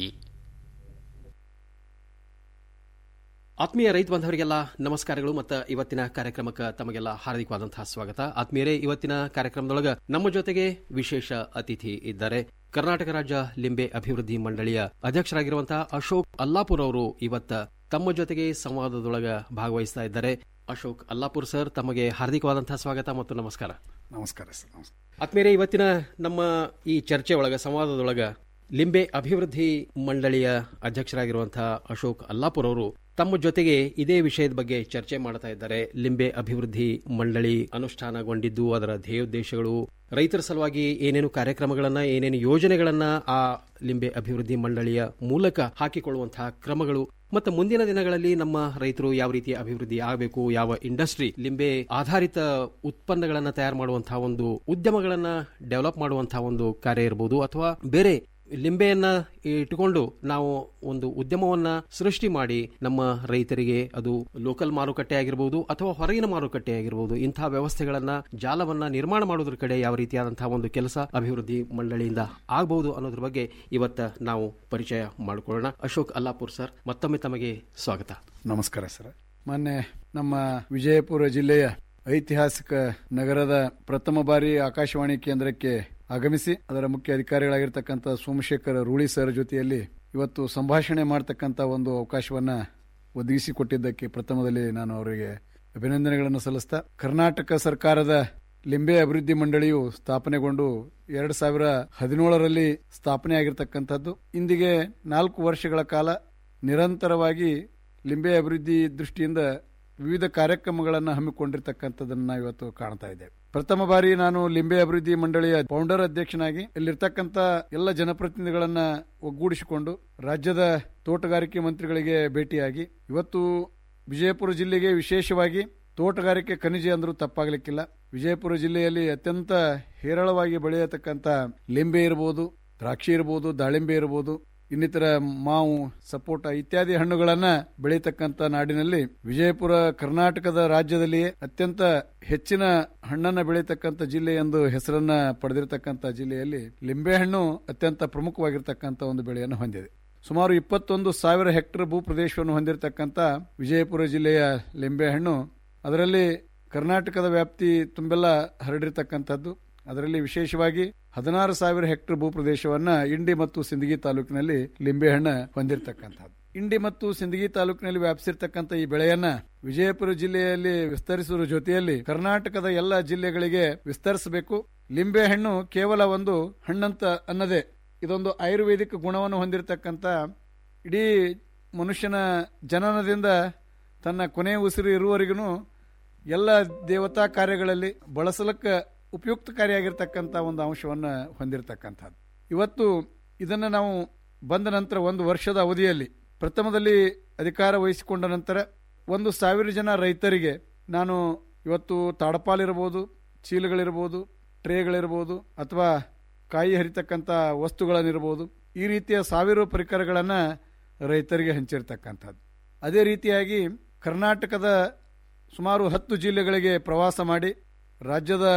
ಆತ್ಮೀಯ ರೈತ ಬಾಂಧವರಿಗೆಲ್ಲ ನಮಸ್ಕಾರಗಳು ಮತ್ತು ಇವತ್ತಿನ ಕಾರ್ಯಕ್ರಮಕ್ಕೆ ತಮಗೆಲ್ಲ ಹಾರ್ದಿಕವಾದಂತಹ ಸ್ವಾಗತ ಆತ್ಮೀಯರೇ ಇವತ್ತಿನ ಕಾರ್ಯಕ್ರಮದೊಳಗ ನಮ್ಮ ಜೊತೆಗೆ ವಿಶೇಷ ಅತಿಥಿ ಇದ್ದಾರೆ ಕರ್ನಾಟಕ ರಾಜ್ಯ ಲಿಂಬೆ ಅಭಿವೃದ್ಧಿ ಮಂಡಳಿಯ ಅಧ್ಯಕ್ಷರಾಗಿರುವಂತಹ ಅಶೋಕ್ ಅಲ್ಲಾಪುರ್ ಅವರು ಇವತ್ತ ತಮ್ಮ ಜೊತೆಗೆ ಸಂವಾದದೊಳಗ ಭಾಗವಹಿಸ್ತಾ ಇದ್ದಾರೆ ಅಶೋಕ್ ಅಲ್ಲಾಪುರ್ ಸರ್ ತಮಗೆ ಹಾರ್ದಿಕವಾದಂತಹ ಸ್ವಾಗತ ಮತ್ತು ನಮಸ್ಕಾರ ನಮಸ್ಕಾರ ಸರ್ ನಮಸ್ಕಾರ ಆತ್ಮೀಯರೇ ಇವತ್ತಿನ ನಮ್ಮ ಈ ಚರ್ಚೆ ಒಳಗ ಸಂವಾದದೊಳಗ ಲಿಂಬೆ ಅಭಿವೃದ್ಧಿ ಮಂಡಳಿಯ ಅಧ್ಯಕ್ಷರಾಗಿರುವಂತಹ ಅಶೋಕ್ ಅಲ್ಲಾಪುರ್ ಅವರು ತಮ್ಮ ಜೊತೆಗೆ ಇದೇ ವಿಷಯದ ಬಗ್ಗೆ ಚರ್ಚೆ ಮಾಡ್ತಾ ಇದ್ದಾರೆ ಲಿಂಬೆ ಅಭಿವೃದ್ಧಿ ಮಂಡಳಿ ಅನುಷ್ಠಾನಗೊಂಡಿದ್ದು ಅದರ ಧ್ಯೇಯೋದ್ದೇಶಗಳು ರೈತರ ಸಲುವಾಗಿ ಏನೇನು ಕಾರ್ಯಕ್ರಮಗಳನ್ನ ಏನೇನು ಯೋಜನೆಗಳನ್ನ ಆ ಲಿಂಬೆ ಅಭಿವೃದ್ಧಿ ಮಂಡಳಿಯ ಮೂಲಕ ಹಾಕಿಕೊಳ್ಳುವಂತಹ ಕ್ರಮಗಳು ಮತ್ತು ಮುಂದಿನ ದಿನಗಳಲ್ಲಿ ನಮ್ಮ ರೈತರು ಯಾವ ರೀತಿ ಅಭಿವೃದ್ಧಿ ಆಗಬೇಕು ಯಾವ ಇಂಡಸ್ಟ್ರಿ ಲಿಂಬೆ ಆಧಾರಿತ ಉತ್ಪನ್ನಗಳನ್ನ ತಯಾರು ಮಾಡುವಂತಹ ಒಂದು ಉದ್ಯಮಗಳನ್ನ ಡೆವಲಪ್ ಮಾಡುವಂತಹ ಒಂದು ಕಾರ್ಯ ಇರಬಹುದು ಅಥವಾ ಬೇರೆ ಲಿಂಬೆಯನ್ನ ಇಟ್ಟುಕೊಂಡು ನಾವು ಒಂದು ಉದ್ಯಮವನ್ನ ಸೃಷ್ಟಿ ಮಾಡಿ ನಮ್ಮ ರೈತರಿಗೆ ಅದು ಲೋಕಲ್ ಮಾರುಕಟ್ಟೆ ಆಗಿರಬಹುದು ಅಥವಾ ಹೊರಗಿನ ಮಾರುಕಟ್ಟೆ ಆಗಿರಬಹುದು ಇಂತಹ ವ್ಯವಸ್ಥೆಗಳನ್ನ ಜಾಲವನ್ನ ನಿರ್ಮಾಣ ಮಾಡೋದ್ರ ಕಡೆ ಯಾವ ರೀತಿಯಾದಂತಹ ಒಂದು ಕೆಲಸ ಅಭಿವೃದ್ಧಿ ಮಂಡಳಿಯಿಂದ ಆಗಬಹುದು ಅನ್ನೋದ್ರ ಬಗ್ಗೆ ಇವತ್ತ ನಾವು ಪರಿಚಯ ಮಾಡಿಕೊಳ್ಳೋಣ ಅಶೋಕ್ ಅಲ್ಲಾಪುರ್ ಸರ್ ಮತ್ತೊಮ್ಮೆ ತಮಗೆ ಸ್ವಾಗತ ನಮಸ್ಕಾರ ಸರ್ ಮೊನ್ನೆ ನಮ್ಮ ವಿಜಯಪುರ ಜಿಲ್ಲೆಯ ಐತಿಹಾಸಿಕ ನಗರದ ಪ್ರಥಮ ಬಾರಿ ಆಕಾಶವಾಣಿ ಕೇಂದ್ರಕ್ಕೆ ಆಗಮಿಸಿ ಅದರ ಮುಖ್ಯ ಅಧಿಕಾರಿಗಳಾಗಿರ್ತಕ್ಕಂಥ ಸೋಮಶೇಖರ್ ರೂಳಿ ಸರ್ ಜೊತೆಯಲ್ಲಿ ಇವತ್ತು ಸಂಭಾಷಣೆ ಮಾಡತಕ್ಕಂಥ ಒಂದು ಅವಕಾಶವನ್ನ ಒದಗಿಸಿಕೊಟ್ಟಿದ್ದಕ್ಕೆ ಪ್ರಥಮದಲ್ಲಿ ನಾನು ಅವರಿಗೆ ಅಭಿನಂದನೆಗಳನ್ನು ಸಲ್ಲಿಸ್ತಾ ಕರ್ನಾಟಕ ಸರ್ಕಾರದ ಲಿಂಬೆ ಅಭಿವೃದ್ಧಿ ಮಂಡಳಿಯು ಸ್ಥಾಪನೆಗೊಂಡು ಎರಡು ಸಾವಿರ ಹದಿನೇಳರಲ್ಲಿ ಸ್ಥಾಪನೆ ಆಗಿರ್ತಕ್ಕಂಥದ್ದು ಇಂದಿಗೆ ನಾಲ್ಕು ವರ್ಷಗಳ ಕಾಲ ನಿರಂತರವಾಗಿ ಲಿಂಬೆ ಅಭಿವೃದ್ಧಿ ದೃಷ್ಟಿಯಿಂದ ವಿವಿಧ ಕಾರ್ಯಕ್ರಮಗಳನ್ನು ಹಮ್ಮಿಕೊಂಡಿರ್ತಕ್ಕಂಥದ್ದನ್ನ ಇವತ್ತು ಕಾಣ್ತಾ ಇದ್ದೇವೆ ಪ್ರಥಮ ಬಾರಿ ನಾನು ಲಿಂಬೆ ಅಭಿವೃದ್ಧಿ ಮಂಡಳಿಯ ಫೌಂಡರ್ ಅಧ್ಯಕ್ಷನಾಗಿ ಇಲ್ಲಿರ್ತಕ್ಕಂಥ ಎಲ್ಲ ಜನಪ್ರತಿನಿಧಿಗಳನ್ನ ಒಗ್ಗೂಡಿಸಿಕೊಂಡು ರಾಜ್ಯದ ತೋಟಗಾರಿಕೆ ಮಂತ್ರಿಗಳಿಗೆ ಭೇಟಿಯಾಗಿ ಇವತ್ತು ವಿಜಯಪುರ ಜಿಲ್ಲೆಗೆ ವಿಶೇಷವಾಗಿ ತೋಟಗಾರಿಕೆ ಖನಿಜ ಅಂದ್ರೂ ತಪ್ಪಾಗಲಿಕ್ಕಿಲ್ಲ ವಿಜಯಪುರ ಜಿಲ್ಲೆಯಲ್ಲಿ ಅತ್ಯಂತ ಹೇರಳವಾಗಿ ಬೆಳೆಯತಕ್ಕಂಥ ಲಿಂಬೆ ಇರಬಹುದು ದ್ರಾಕ್ಷಿ ಇರಬಹುದು ದಾಳಿಂಬೆ ಇರಬಹುದು ಇನ್ನಿತರ ಮಾವು ಸಪೋಟ ಇತ್ಯಾದಿ ಹಣ್ಣುಗಳನ್ನ ಬೆಳೀತಕ್ಕಂಥ ನಾಡಿನಲ್ಲಿ ವಿಜಯಪುರ ಕರ್ನಾಟಕದ ರಾಜ್ಯದಲ್ಲಿಯೇ ಅತ್ಯಂತ ಹೆಚ್ಚಿನ ಹಣ್ಣನ್ನ ಬೆಳೀತಕ್ಕಂಥ ಜಿಲ್ಲೆ ಎಂದು ಹೆಸರನ್ನ ಪಡೆದಿರತಕ್ಕಂಥ ಜಿಲ್ಲೆಯಲ್ಲಿ ಲಿಂಬೆಹಣ್ಣು ಅತ್ಯಂತ ಪ್ರಮುಖವಾಗಿರ್ತಕ್ಕಂಥ ಒಂದು ಬೆಳೆಯನ್ನು ಹೊಂದಿದೆ ಸುಮಾರು ಇಪ್ಪತ್ತೊಂದು ಸಾವಿರ ಹೆಕ್ಟರ್ ಭೂ ಪ್ರದೇಶವನ್ನು ಹೊಂದಿರತಕ್ಕಂಥ ವಿಜಯಪುರ ಜಿಲ್ಲೆಯ ಲಿಂಬೆಹಣ್ಣು ಅದರಲ್ಲಿ ಕರ್ನಾಟಕದ ವ್ಯಾಪ್ತಿ ತುಂಬೆಲ್ಲ ಹರಡಿರ್ತಕ್ಕಂಥದ್ದು ಅದರಲ್ಲಿ ವಿಶೇಷವಾಗಿ ಹದಿನಾರು ಸಾವಿರ ಹೆಕ್ಟರ್ ಭೂ ಪ್ರದೇಶವನ್ನ ಇಂಡಿ ಮತ್ತು ಸಿಂದಗಿ ತಾಲೂಕಿನಲ್ಲಿ ಲಿಂಬೆಹಣ್ಣು ಹೊಂದಿರತಕ್ಕಂಥದ್ದು ಇಂಡಿ ಮತ್ತು ಸಿಂದಗಿ ತಾಲೂಕಿನಲ್ಲಿ ವ್ಯಾಪಿಸಿರ್ತಕ್ಕಂಥ ಈ ಬೆಳೆಯನ್ನ ವಿಜಯಪುರ ಜಿಲ್ಲೆಯಲ್ಲಿ ವಿಸ್ತರಿಸುವ ಜೊತೆಯಲ್ಲಿ ಕರ್ನಾಟಕದ ಎಲ್ಲ ಜಿಲ್ಲೆಗಳಿಗೆ ವಿಸ್ತರಿಸಬೇಕು ಲಿಂಬೆಹಣ್ಣು ಕೇವಲ ಒಂದು ಹಣ್ಣಂತ ಅನ್ನದೇ ಇದೊಂದು ಆಯುರ್ವೇದಿಕ್ ಗುಣವನ್ನು ಹೊಂದಿರತಕ್ಕಂಥ ಇಡೀ ಮನುಷ್ಯನ ಜನನದಿಂದ ತನ್ನ ಕೊನೆಯ ಉಸಿರು ಇರುವವರೆಗೂ ಎಲ್ಲ ದೇವತಾ ಕಾರ್ಯಗಳಲ್ಲಿ ಬಳಸಲಕ್ಕೆ ಉಪಯುಕ್ತಕಾರಿಯಾಗಿರ್ತಕ್ಕಂಥ ಒಂದು ಅಂಶವನ್ನು ಹೊಂದಿರತಕ್ಕಂಥದ್ದು ಇವತ್ತು ಇದನ್ನು ನಾವು ಬಂದ ನಂತರ ಒಂದು ವರ್ಷದ ಅವಧಿಯಲ್ಲಿ ಪ್ರಥಮದಲ್ಲಿ ಅಧಿಕಾರ ವಹಿಸಿಕೊಂಡ ನಂತರ ಒಂದು ಸಾವಿರ ಜನ ರೈತರಿಗೆ ನಾನು ಇವತ್ತು ತಾಡಪಾಲಿರ್ಬೋದು ಚೀಲಗಳಿರ್ಬೋದು ಟ್ರೇಗಳಿರ್ಬೋದು ಅಥವಾ ಕಾಯಿ ಹರಿತಕ್ಕಂಥ ವಸ್ತುಗಳನ್ನಿರ್ಬೋದು ಈ ರೀತಿಯ ಸಾವಿರ ಪರಿಕರಗಳನ್ನು ರೈತರಿಗೆ ಹಂಚಿರ್ತಕ್ಕಂಥದ್ದು ಅದೇ ರೀತಿಯಾಗಿ ಕರ್ನಾಟಕದ ಸುಮಾರು ಹತ್ತು ಜಿಲ್ಲೆಗಳಿಗೆ ಪ್ರವಾಸ ಮಾಡಿ ರಾಜ್ಯದ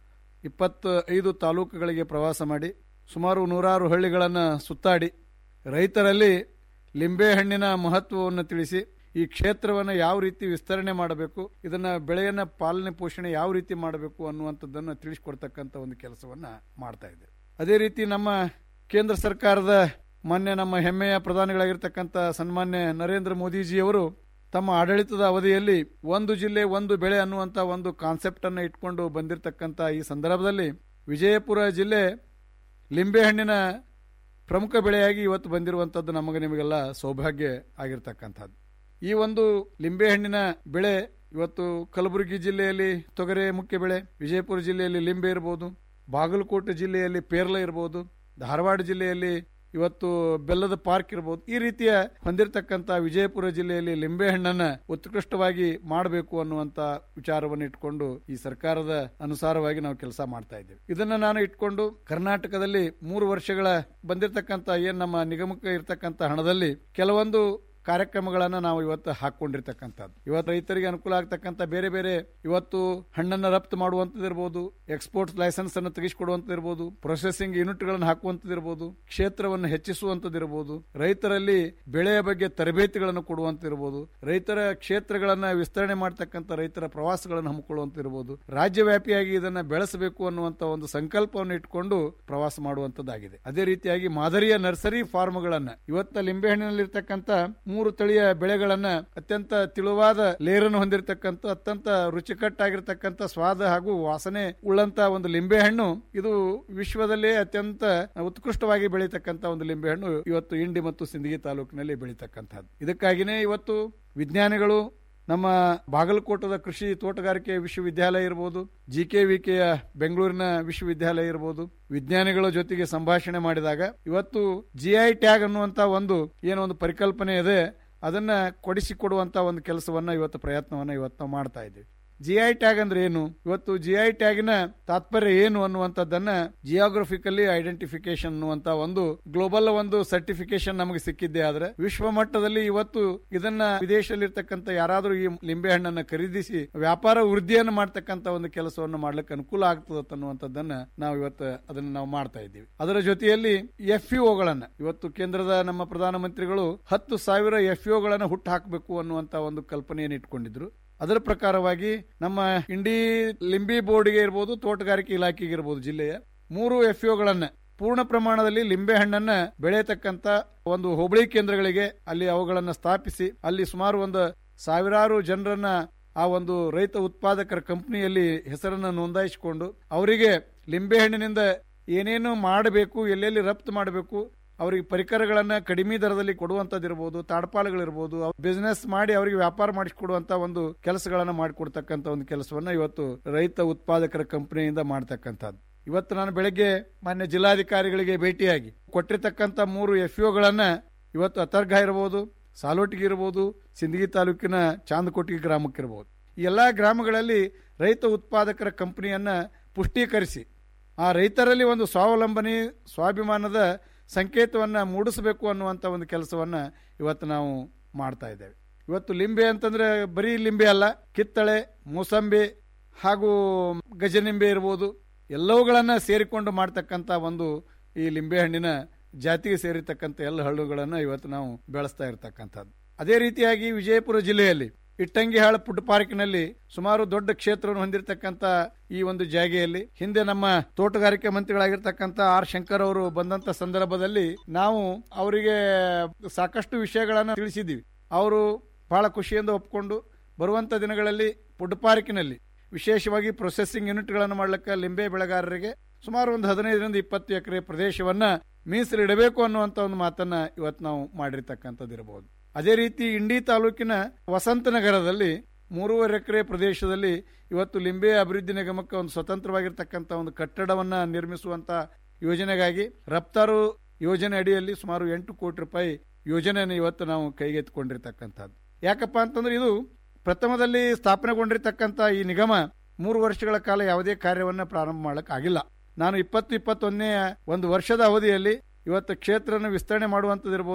ಇಪ್ಪತ್ತ ಐದು ತಾಲೂಕುಗಳಿಗೆ ಪ್ರವಾಸ ಮಾಡಿ ಸುಮಾರು ನೂರಾರು ಹಳ್ಳಿಗಳನ್ನು ಸುತ್ತಾಡಿ ರೈತರಲ್ಲಿ ಲಿಂಬೆಹಣ್ಣಿನ ಮಹತ್ವವನ್ನು ತಿಳಿಸಿ ಈ ಕ್ಷೇತ್ರವನ್ನು ಯಾವ ರೀತಿ ವಿಸ್ತರಣೆ ಮಾಡಬೇಕು ಇದನ್ನ ಬೆಳೆಯನ್ನ ಪಾಲನೆ ಪೋಷಣೆ ಯಾವ ರೀತಿ ಮಾಡಬೇಕು ಅನ್ನುವಂಥದ್ದನ್ನು ತಿಳಿಸಿಕೊಡ್ತಕ್ಕಂಥ ಒಂದು ಕೆಲಸವನ್ನ ಮಾಡ್ತಾ ಇದೆ ಅದೇ ರೀತಿ ನಮ್ಮ ಕೇಂದ್ರ ಸರ್ಕಾರದ ಮಾನ್ಯ ನಮ್ಮ ಹೆಮ್ಮೆಯ ಪ್ರಧಾನಿಗಳಾಗಿರ್ತಕ್ಕಂಥ ಸನ್ಮಾನ್ಯ ನರೇಂದ್ರ ಮೋದಿಜಿಯವರು ತಮ್ಮ ಆಡಳಿತದ ಅವಧಿಯಲ್ಲಿ ಒಂದು ಜಿಲ್ಲೆ ಒಂದು ಬೆಳೆ ಅನ್ನುವಂಥ ಒಂದು ಕಾನ್ಸೆಪ್ಟ್ ಅನ್ನು ಇಟ್ಕೊಂಡು ಬಂದಿರತಕ್ಕಂಥ ಈ ಸಂದರ್ಭದಲ್ಲಿ ವಿಜಯಪುರ ಜಿಲ್ಲೆ ಲಿಂಬೆಹಣ್ಣಿನ ಪ್ರಮುಖ ಬೆಳೆಯಾಗಿ ಇವತ್ತು ಬಂದಿರುವಂಥದ್ದು ನಮಗೆ ನಿಮಗೆಲ್ಲ ಸೌಭಾಗ್ಯ ಆಗಿರ್ತಕ್ಕಂಥದ್ದು ಈ ಒಂದು ಲಿಂಬೆಹಣ್ಣಿನ ಬೆಳೆ ಇವತ್ತು ಕಲಬುರಗಿ ಜಿಲ್ಲೆಯಲ್ಲಿ ತೊಗರೆ ಮುಖ್ಯ ಬೆಳೆ ವಿಜಯಪುರ ಜಿಲ್ಲೆಯಲ್ಲಿ ಲಿಂಬೆ ಇರಬಹುದು ಬಾಗಲಕೋಟೆ ಜಿಲ್ಲೆಯಲ್ಲಿ ಪೇರ್ಲ ಇರಬಹುದು ಧಾರವಾಡ ಜಿಲ್ಲೆಯಲ್ಲಿ ಇವತ್ತು ಬೆಲ್ಲದ ಪಾರ್ಕ್ ಇರಬಹುದು ಈ ರೀತಿಯ ಹೊಂದಿರತಕ್ಕಂತ ವಿಜಯಪುರ ಜಿಲ್ಲೆಯಲ್ಲಿ ಲಿಂಬೆಹಣ್ಣನ್ನ ಉತ್ಕೃಷ್ಟವಾಗಿ ಮಾಡಬೇಕು ಅನ್ನುವಂತ ವಿಚಾರವನ್ನು ಇಟ್ಕೊಂಡು ಈ ಸರ್ಕಾರದ ಅನುಸಾರವಾಗಿ ನಾವು ಕೆಲಸ ಮಾಡ್ತಾ ಇದ್ದೇವೆ ಇದನ್ನ ನಾನು ಇಟ್ಕೊಂಡು ಕರ್ನಾಟಕದಲ್ಲಿ ಮೂರು ವರ್ಷಗಳ ಬಂದಿರತಕ್ಕಂತ ಏನ್ ನಮ್ಮ ನಿಗಮಕ್ಕೆ ಇರತಕ್ಕಂತ ಹಣದಲ್ಲಿ ಕೆಲವೊಂದು ಕಾರ್ಯಕ್ರಮಗಳನ್ನ ನಾವು ಇವತ್ತು ಹಾಕೊಂಡಿರ್ತಕ್ಕಂಥದ್ದು ಇವತ್ತು ರೈತರಿಗೆ ಅನುಕೂಲ ಆಗ್ತಕ್ಕಂಥ ಬೇರೆ ಬೇರೆ ಇವತ್ತು ಹಣ್ಣನ್ನ ರಫ್ತು ಮಾಡುವಂತದಿರ್ಬೋದು ಎಕ್ಸ್ಪೋರ್ಟ್ ಲೈಸೆನ್ಸ್ ಅನ್ನು ತೆಗೆಸಿಕೊಡುವಂತದಿರ್ಬೋದು ಪ್ರೊಸೆಸಿಂಗ್ ಯೂನಿಟ್ಗಳನ್ನು ಹಾಕುವಂತದಿರ್ಬೋದು ಕ್ಷೇತ್ರವನ್ನು ಹೆಚ್ಚಿಸುವಂತದಿರ್ಬೋದು ರೈತರಲ್ಲಿ ಬೆಳೆಯ ಬಗ್ಗೆ ತರಬೇತಿಗಳನ್ನು ಕೊಡುವಂತಿರ್ಬೋದು ರೈತರ ಕ್ಷೇತ್ರಗಳನ್ನ ವಿಸ್ತರಣೆ ಮಾಡತಕ್ಕಂಥ ರೈತರ ಪ್ರವಾಸಗಳನ್ನು ಹಮ್ಮಿಕೊಳ್ಳುವಂತಿರ್ಬೋದು ರಾಜ್ಯವ್ಯಾಪಿಯಾಗಿ ಇದನ್ನ ಬೆಳೆಸಬೇಕು ಅನ್ನುವಂತ ಒಂದು ಸಂಕಲ್ಪವನ್ನು ಇಟ್ಕೊಂಡು ಪ್ರವಾಸ ಮಾಡುವಂತದ್ದಾಗಿದೆ ಅದೇ ರೀತಿಯಾಗಿ ಮಾದರಿಯ ನರ್ಸರಿ ಫಾರ್ಮ್ಗಳನ್ನ ಇವತ್ತ ಲಿಂಬೆಹಣ್ಣಿನಲ್ಲಿರ್ತಕ್ಕಂಥ ಮೂರು ತಳಿಯ ಬೆಳೆಗಳನ್ನ ಅತ್ಯಂತ ತಿಳುವಾದ ಲೇರನ್ನು ಹೊಂದಿರತಕ್ಕಂಥ ಅತ್ಯಂತ ರುಚಿಕಟ್ಟಾಗಿರ್ತಕ್ಕಂಥ ಸ್ವಾದ ಹಾಗೂ ವಾಸನೆ ಉಳ್ಳಂತ ಒಂದು ಲಿಂಬೆಹಣ್ಣು ಇದು ವಿಶ್ವದಲ್ಲೇ ಅತ್ಯಂತ ಉತ್ಕೃಷ್ಟವಾಗಿ ಬೆಳೀತಕ್ಕಂಥ ಒಂದು ಲಿಂಬೆಹಣ್ಣು ಇವತ್ತು ಇಂಡಿ ಮತ್ತು ಸಿಂದಗಿ ತಾಲೂಕಿನಲ್ಲಿ ಬೆಳೀತಕ್ಕಂಥದ್ದು ಇದಕ್ಕಾಗಿನೇ ಇವತ್ತು ವಿಜ್ಞಾನಿಗಳು ನಮ್ಮ ಬಾಗಲಕೋಟದ ಕೃಷಿ ತೋಟಗಾರಿಕೆ ವಿಶ್ವವಿದ್ಯಾಲಯ ಇರಬಹುದು ಜಿ ಕೆ ವಿ ಕೆಯ ಬೆಂಗಳೂರಿನ ವಿಶ್ವವಿದ್ಯಾಲಯ ಇರಬಹುದು ವಿಜ್ಞಾನಿಗಳ ಜೊತೆಗೆ ಸಂಭಾಷಣೆ ಮಾಡಿದಾಗ ಇವತ್ತು ಜಿಐ ಟ್ಯಾಗ್ ಅನ್ನುವಂತ ಒಂದು ಏನೋ ಒಂದು ಪರಿಕಲ್ಪನೆ ಇದೆ ಅದನ್ನ ಕೊಡಿಸಿಕೊಡುವಂತ ಒಂದು ಕೆಲಸವನ್ನ ಇವತ್ತು ಪ್ರಯತ್ನವನ್ನ ಇವತ್ತು ನಾವು ಮಾಡ್ತಾ ಇದ್ದೀವಿ ಜಿಐ ಟ್ಯಾಗ್ ಅಂದ್ರೆ ಏನು ಇವತ್ತು ಜಿಐ ಟ್ಯಾಗಿನ ತಾತ್ಪರ್ಯ ಏನು ಅನ್ನುವಂಥದ್ದನ್ನ ಜಿಯೋಗ್ರಫಿಕಲಿ ಐಡೆಂಟಿಫಿಕೇಶನ್ ಅನ್ನುವಂತ ಒಂದು ಗ್ಲೋಬಲ್ ಒಂದು ಸರ್ಟಿಫಿಕೇಶನ್ ನಮಗೆ ಸಿಕ್ಕಿದ್ದೆ ಆದ್ರೆ ವಿಶ್ವ ಮಟ್ಟದಲ್ಲಿ ಇವತ್ತು ಇದನ್ನ ವಿದೇಶದಲ್ಲಿರ್ತಕ್ಕಂಥ ಯಾರಾದರೂ ಈ ಲಿಂಬೆ ಹಣ್ಣನ್ನ ಖರೀದಿಸಿ ವ್ಯಾಪಾರ ವೃದ್ಧಿಯನ್ನು ಮಾಡ್ತಕ್ಕಂಥ ಒಂದು ಕೆಲಸವನ್ನು ಮಾಡ್ಲಿಕ್ಕೆ ಅನುಕೂಲ ಆಗ್ತದೆ ಅನ್ನುವಂಥದ್ದನ್ನ ನಾವು ಇವತ್ತು ಅದನ್ನ ನಾವು ಮಾಡ್ತಾ ಇದ್ದೀವಿ ಅದರ ಜೊತೆಯಲ್ಲಿ ಎಫ್ ಗಳನ್ನ ಇವತ್ತು ಕೇಂದ್ರದ ನಮ್ಮ ಪ್ರಧಾನಮಂತ್ರಿಗಳು ಹತ್ತು ಸಾವಿರ ಎಫ್ ಗಳನ್ನ ಹುಟ್ಟು ಹಾಕಬೇಕು ಅನ್ನುವಂತ ಒಂದು ಕಲ್ಪನೆಯನ್ನು ಇಟ್ಕೊಂಡಿದ್ರು ಅದರ ಪ್ರಕಾರವಾಗಿ ನಮ್ಮ ಇಂಡಿ ಲಿಂಬಿ ಬೋರ್ಡ್ಗೆ ಇರ್ಬೋದು ತೋಟಗಾರಿಕೆ ಇಲಾಖೆಗೆ ಇರ್ಬೋದು ಜಿಲ್ಲೆಯ ಮೂರು ಎಫ್ ಗಳನ್ನ ಪೂರ್ಣ ಪ್ರಮಾಣದಲ್ಲಿ ಲಿಂಬೆ ಹಣ್ಣನ್ನ ಬೆಳೆಯತಕ್ಕಂತ ಒಂದು ಹೋಬಳಿ ಕೇಂದ್ರಗಳಿಗೆ ಅಲ್ಲಿ ಅವುಗಳನ್ನ ಸ್ಥಾಪಿಸಿ ಅಲ್ಲಿ ಸುಮಾರು ಒಂದು ಸಾವಿರಾರು ಜನರನ್ನ ಆ ಒಂದು ರೈತ ಉತ್ಪಾದಕರ ಕಂಪನಿಯಲ್ಲಿ ಹೆಸರನ್ನ ನೋಂದಾಯಿಸಿಕೊಂಡು ಅವರಿಗೆ ಲಿಂಬೆ ಹಣ್ಣಿನಿಂದ ಏನೇನು ಮಾಡಬೇಕು ಎಲ್ಲೆಲ್ಲಿ ರಫ್ತು ಮಾಡಬೇಕು ಅವರಿಗೆ ಪರಿಕರಗಳನ್ನ ಕಡಿಮೆ ದರದಲ್ಲಿ ಕೊಡುವಂತದಿರಬಹುದು ತಾಡ್ಪಾಲುಗಳಿರ್ಬೋದು ಬಿಸ್ನೆಸ್ ಮಾಡಿ ಅವರಿಗೆ ವ್ಯಾಪಾರ ಮಾಡಿಸಿಕೊಡುವಂತ ಒಂದು ಕೆಲಸಗಳನ್ನ ಮಾಡಿಕೊಡ್ತಕ್ಕಂತ ಒಂದು ಕೆಲಸವನ್ನ ಇವತ್ತು ರೈತ ಉತ್ಪಾದಕರ ಕಂಪನಿಯಿಂದ ಮಾಡ್ತಕ್ಕಂಥದ್ದು ಇವತ್ತು ನಾನು ಬೆಳಗ್ಗೆ ಮಾನ್ಯ ಜಿಲ್ಲಾಧಿಕಾರಿಗಳಿಗೆ ಭೇಟಿಯಾಗಿ ಕೊಟ್ಟಿರ್ತಕ್ಕಂಥ ಮೂರು ಎಫ್ ಗಳನ್ನ ಇವತ್ತು ಅತರ್ಘ ಇರಬಹುದು ಸಾಲೋಟಿಗೆ ಇರಬಹುದು ಸಿಂದಗಿ ತಾಲೂಕಿನ ಚಾಂದಕೋಟಿಗೆ ಗ್ರಾಮಕ್ಕಿರಬಹುದು ಈ ಎಲ್ಲಾ ಗ್ರಾಮಗಳಲ್ಲಿ ರೈತ ಉತ್ಪಾದಕರ ಕಂಪನಿಯನ್ನ ಪುಷ್ಟೀಕರಿಸಿ ಆ ರೈತರಲ್ಲಿ ಒಂದು ಸ್ವಾವಲಂಬನೆ ಸ್ವಾಭಿಮಾನದ ಸಂಕೇತವನ್ನ ಮೂಡಿಸಬೇಕು ಅನ್ನುವಂತ ಒಂದು ಕೆಲಸವನ್ನ ಇವತ್ತು ನಾವು ಮಾಡ್ತಾ ಇದ್ದೇವೆ ಇವತ್ತು ಲಿಂಬೆ ಅಂತಂದ್ರೆ ಬರೀ ಲಿಂಬೆ ಅಲ್ಲ ಕಿತ್ತಳೆ ಮೂಸಂಬಿ ಹಾಗೂ ಗಜನಿಂಬೆ ಇರ್ಬೋದು ಎಲ್ಲವುಗಳನ್ನ ಸೇರಿಕೊಂಡು ಮಾಡ್ತಕ್ಕಂಥ ಒಂದು ಈ ಲಿಂಬೆ ಹಣ್ಣಿನ ಜಾತಿಗೆ ಸೇರಿರ್ತಕ್ಕಂಥ ಎಲ್ಲ ಹಣ್ಣುಗಳನ್ನ ಇವತ್ತು ನಾವು ಬೆಳೆಸ್ತಾ ಇರತಕ್ಕಂಥದ್ದು ಅದೇ ರೀತಿಯಾಗಿ ವಿಜಯಪುರ ಜಿಲ್ಲೆಯಲ್ಲಿ ಇಟ್ಟಂಗಿಹಾಳ ಫುಡ್ ಪಾರ್ಕ್ನಲ್ಲಿ ಸುಮಾರು ದೊಡ್ಡ ಕ್ಷೇತ್ರವನ್ನು ಹೊಂದಿರತಕ್ಕಂತ ಈ ಒಂದು ಜಾಗೆಯಲ್ಲಿ ಹಿಂದೆ ನಮ್ಮ ತೋಟಗಾರಿಕೆ ಮಂತ್ರಿಗಳಾಗಿರ್ತಕ್ಕಂಥ ಆರ್ ಶಂಕರ್ ಅವರು ಬಂದಂತ ಸಂದರ್ಭದಲ್ಲಿ ನಾವು ಅವರಿಗೆ ಸಾಕಷ್ಟು ವಿಷಯಗಳನ್ನ ತಿಳಿಸಿದ್ದೀವಿ ಅವರು ಬಹಳ ಖುಷಿಯಿಂದ ಒಪ್ಕೊಂಡು ಬರುವಂತ ದಿನಗಳಲ್ಲಿ ಫುಡ್ ಪಾರ್ಕಿನಲ್ಲಿ ವಿಶೇಷವಾಗಿ ಪ್ರೊಸೆಸಿಂಗ್ ಯೂನಿಟ್ಗಳನ್ನು ಮಾಡಲಿಕ್ಕೆ ಲಿಂಬೆ ಬೆಳೆಗಾರರಿಗೆ ಸುಮಾರು ಒಂದು ಹದಿನೈದರಿಂದ ಇಪ್ಪತ್ತು ಎಕರೆ ಪ್ರದೇಶವನ್ನ ಮೀಸಲಿಡಬೇಕು ಅನ್ನುವಂತ ಒಂದು ಮಾತನ್ನ ಇವತ್ತು ನಾವು ಮಾಡಿರ್ತಕ್ಕಂಥದ್ದು ಇರಬಹುದು ಅದೇ ರೀತಿ ಇಂಡಿ ತಾಲೂಕಿನ ವಸಂತ ನಗರದಲ್ಲಿ ಮೂರುವರೆ ಎಕರೆ ಪ್ರದೇಶದಲ್ಲಿ ಇವತ್ತು ಲಿಂಬೆ ಅಭಿವೃದ್ಧಿ ನಿಗಮಕ್ಕೆ ಒಂದು ಸ್ವತಂತ್ರವಾಗಿರ್ತಕ್ಕಂಥ ಒಂದು ಕಟ್ಟಡವನ್ನ ನಿರ್ಮಿಸುವಂತ ಯೋಜನೆಗಾಗಿ ರಫ್ತಾರು ಯೋಜನೆ ಅಡಿಯಲ್ಲಿ ಸುಮಾರು ಎಂಟು ಕೋಟಿ ರೂಪಾಯಿ ಯೋಜನೆಯನ್ನು ಇವತ್ತು ನಾವು ಕೈಗೆತ್ತಿಕೊಂಡಿರ್ತಕ್ಕಂಥದ್ದು ಯಾಕಪ್ಪ ಅಂತಂದ್ರೆ ಇದು ಪ್ರಥಮದಲ್ಲಿ ಸ್ಥಾಪನೆಗೊಂಡಿರ್ತಕ್ಕಂಥ ಈ ನಿಗಮ ಮೂರು ವರ್ಷಗಳ ಕಾಲ ಯಾವುದೇ ಕಾರ್ಯವನ್ನ ಪ್ರಾರಂಭ ಮಾಡಕ್ ಆಗಿಲ್ಲ ನಾನು ಇಪ್ಪತ್ತು ಇಪ್ಪತ್ತೊಂದನೇ ಒಂದು ವರ್ಷದ ಅವಧಿಯಲ್ಲಿ ಇವತ್ತು ಕ್ಷೇತ್ರನ ವಿಸ್ತರಣೆ ಮಾಡುವಂತದಿರ್ಬೋದು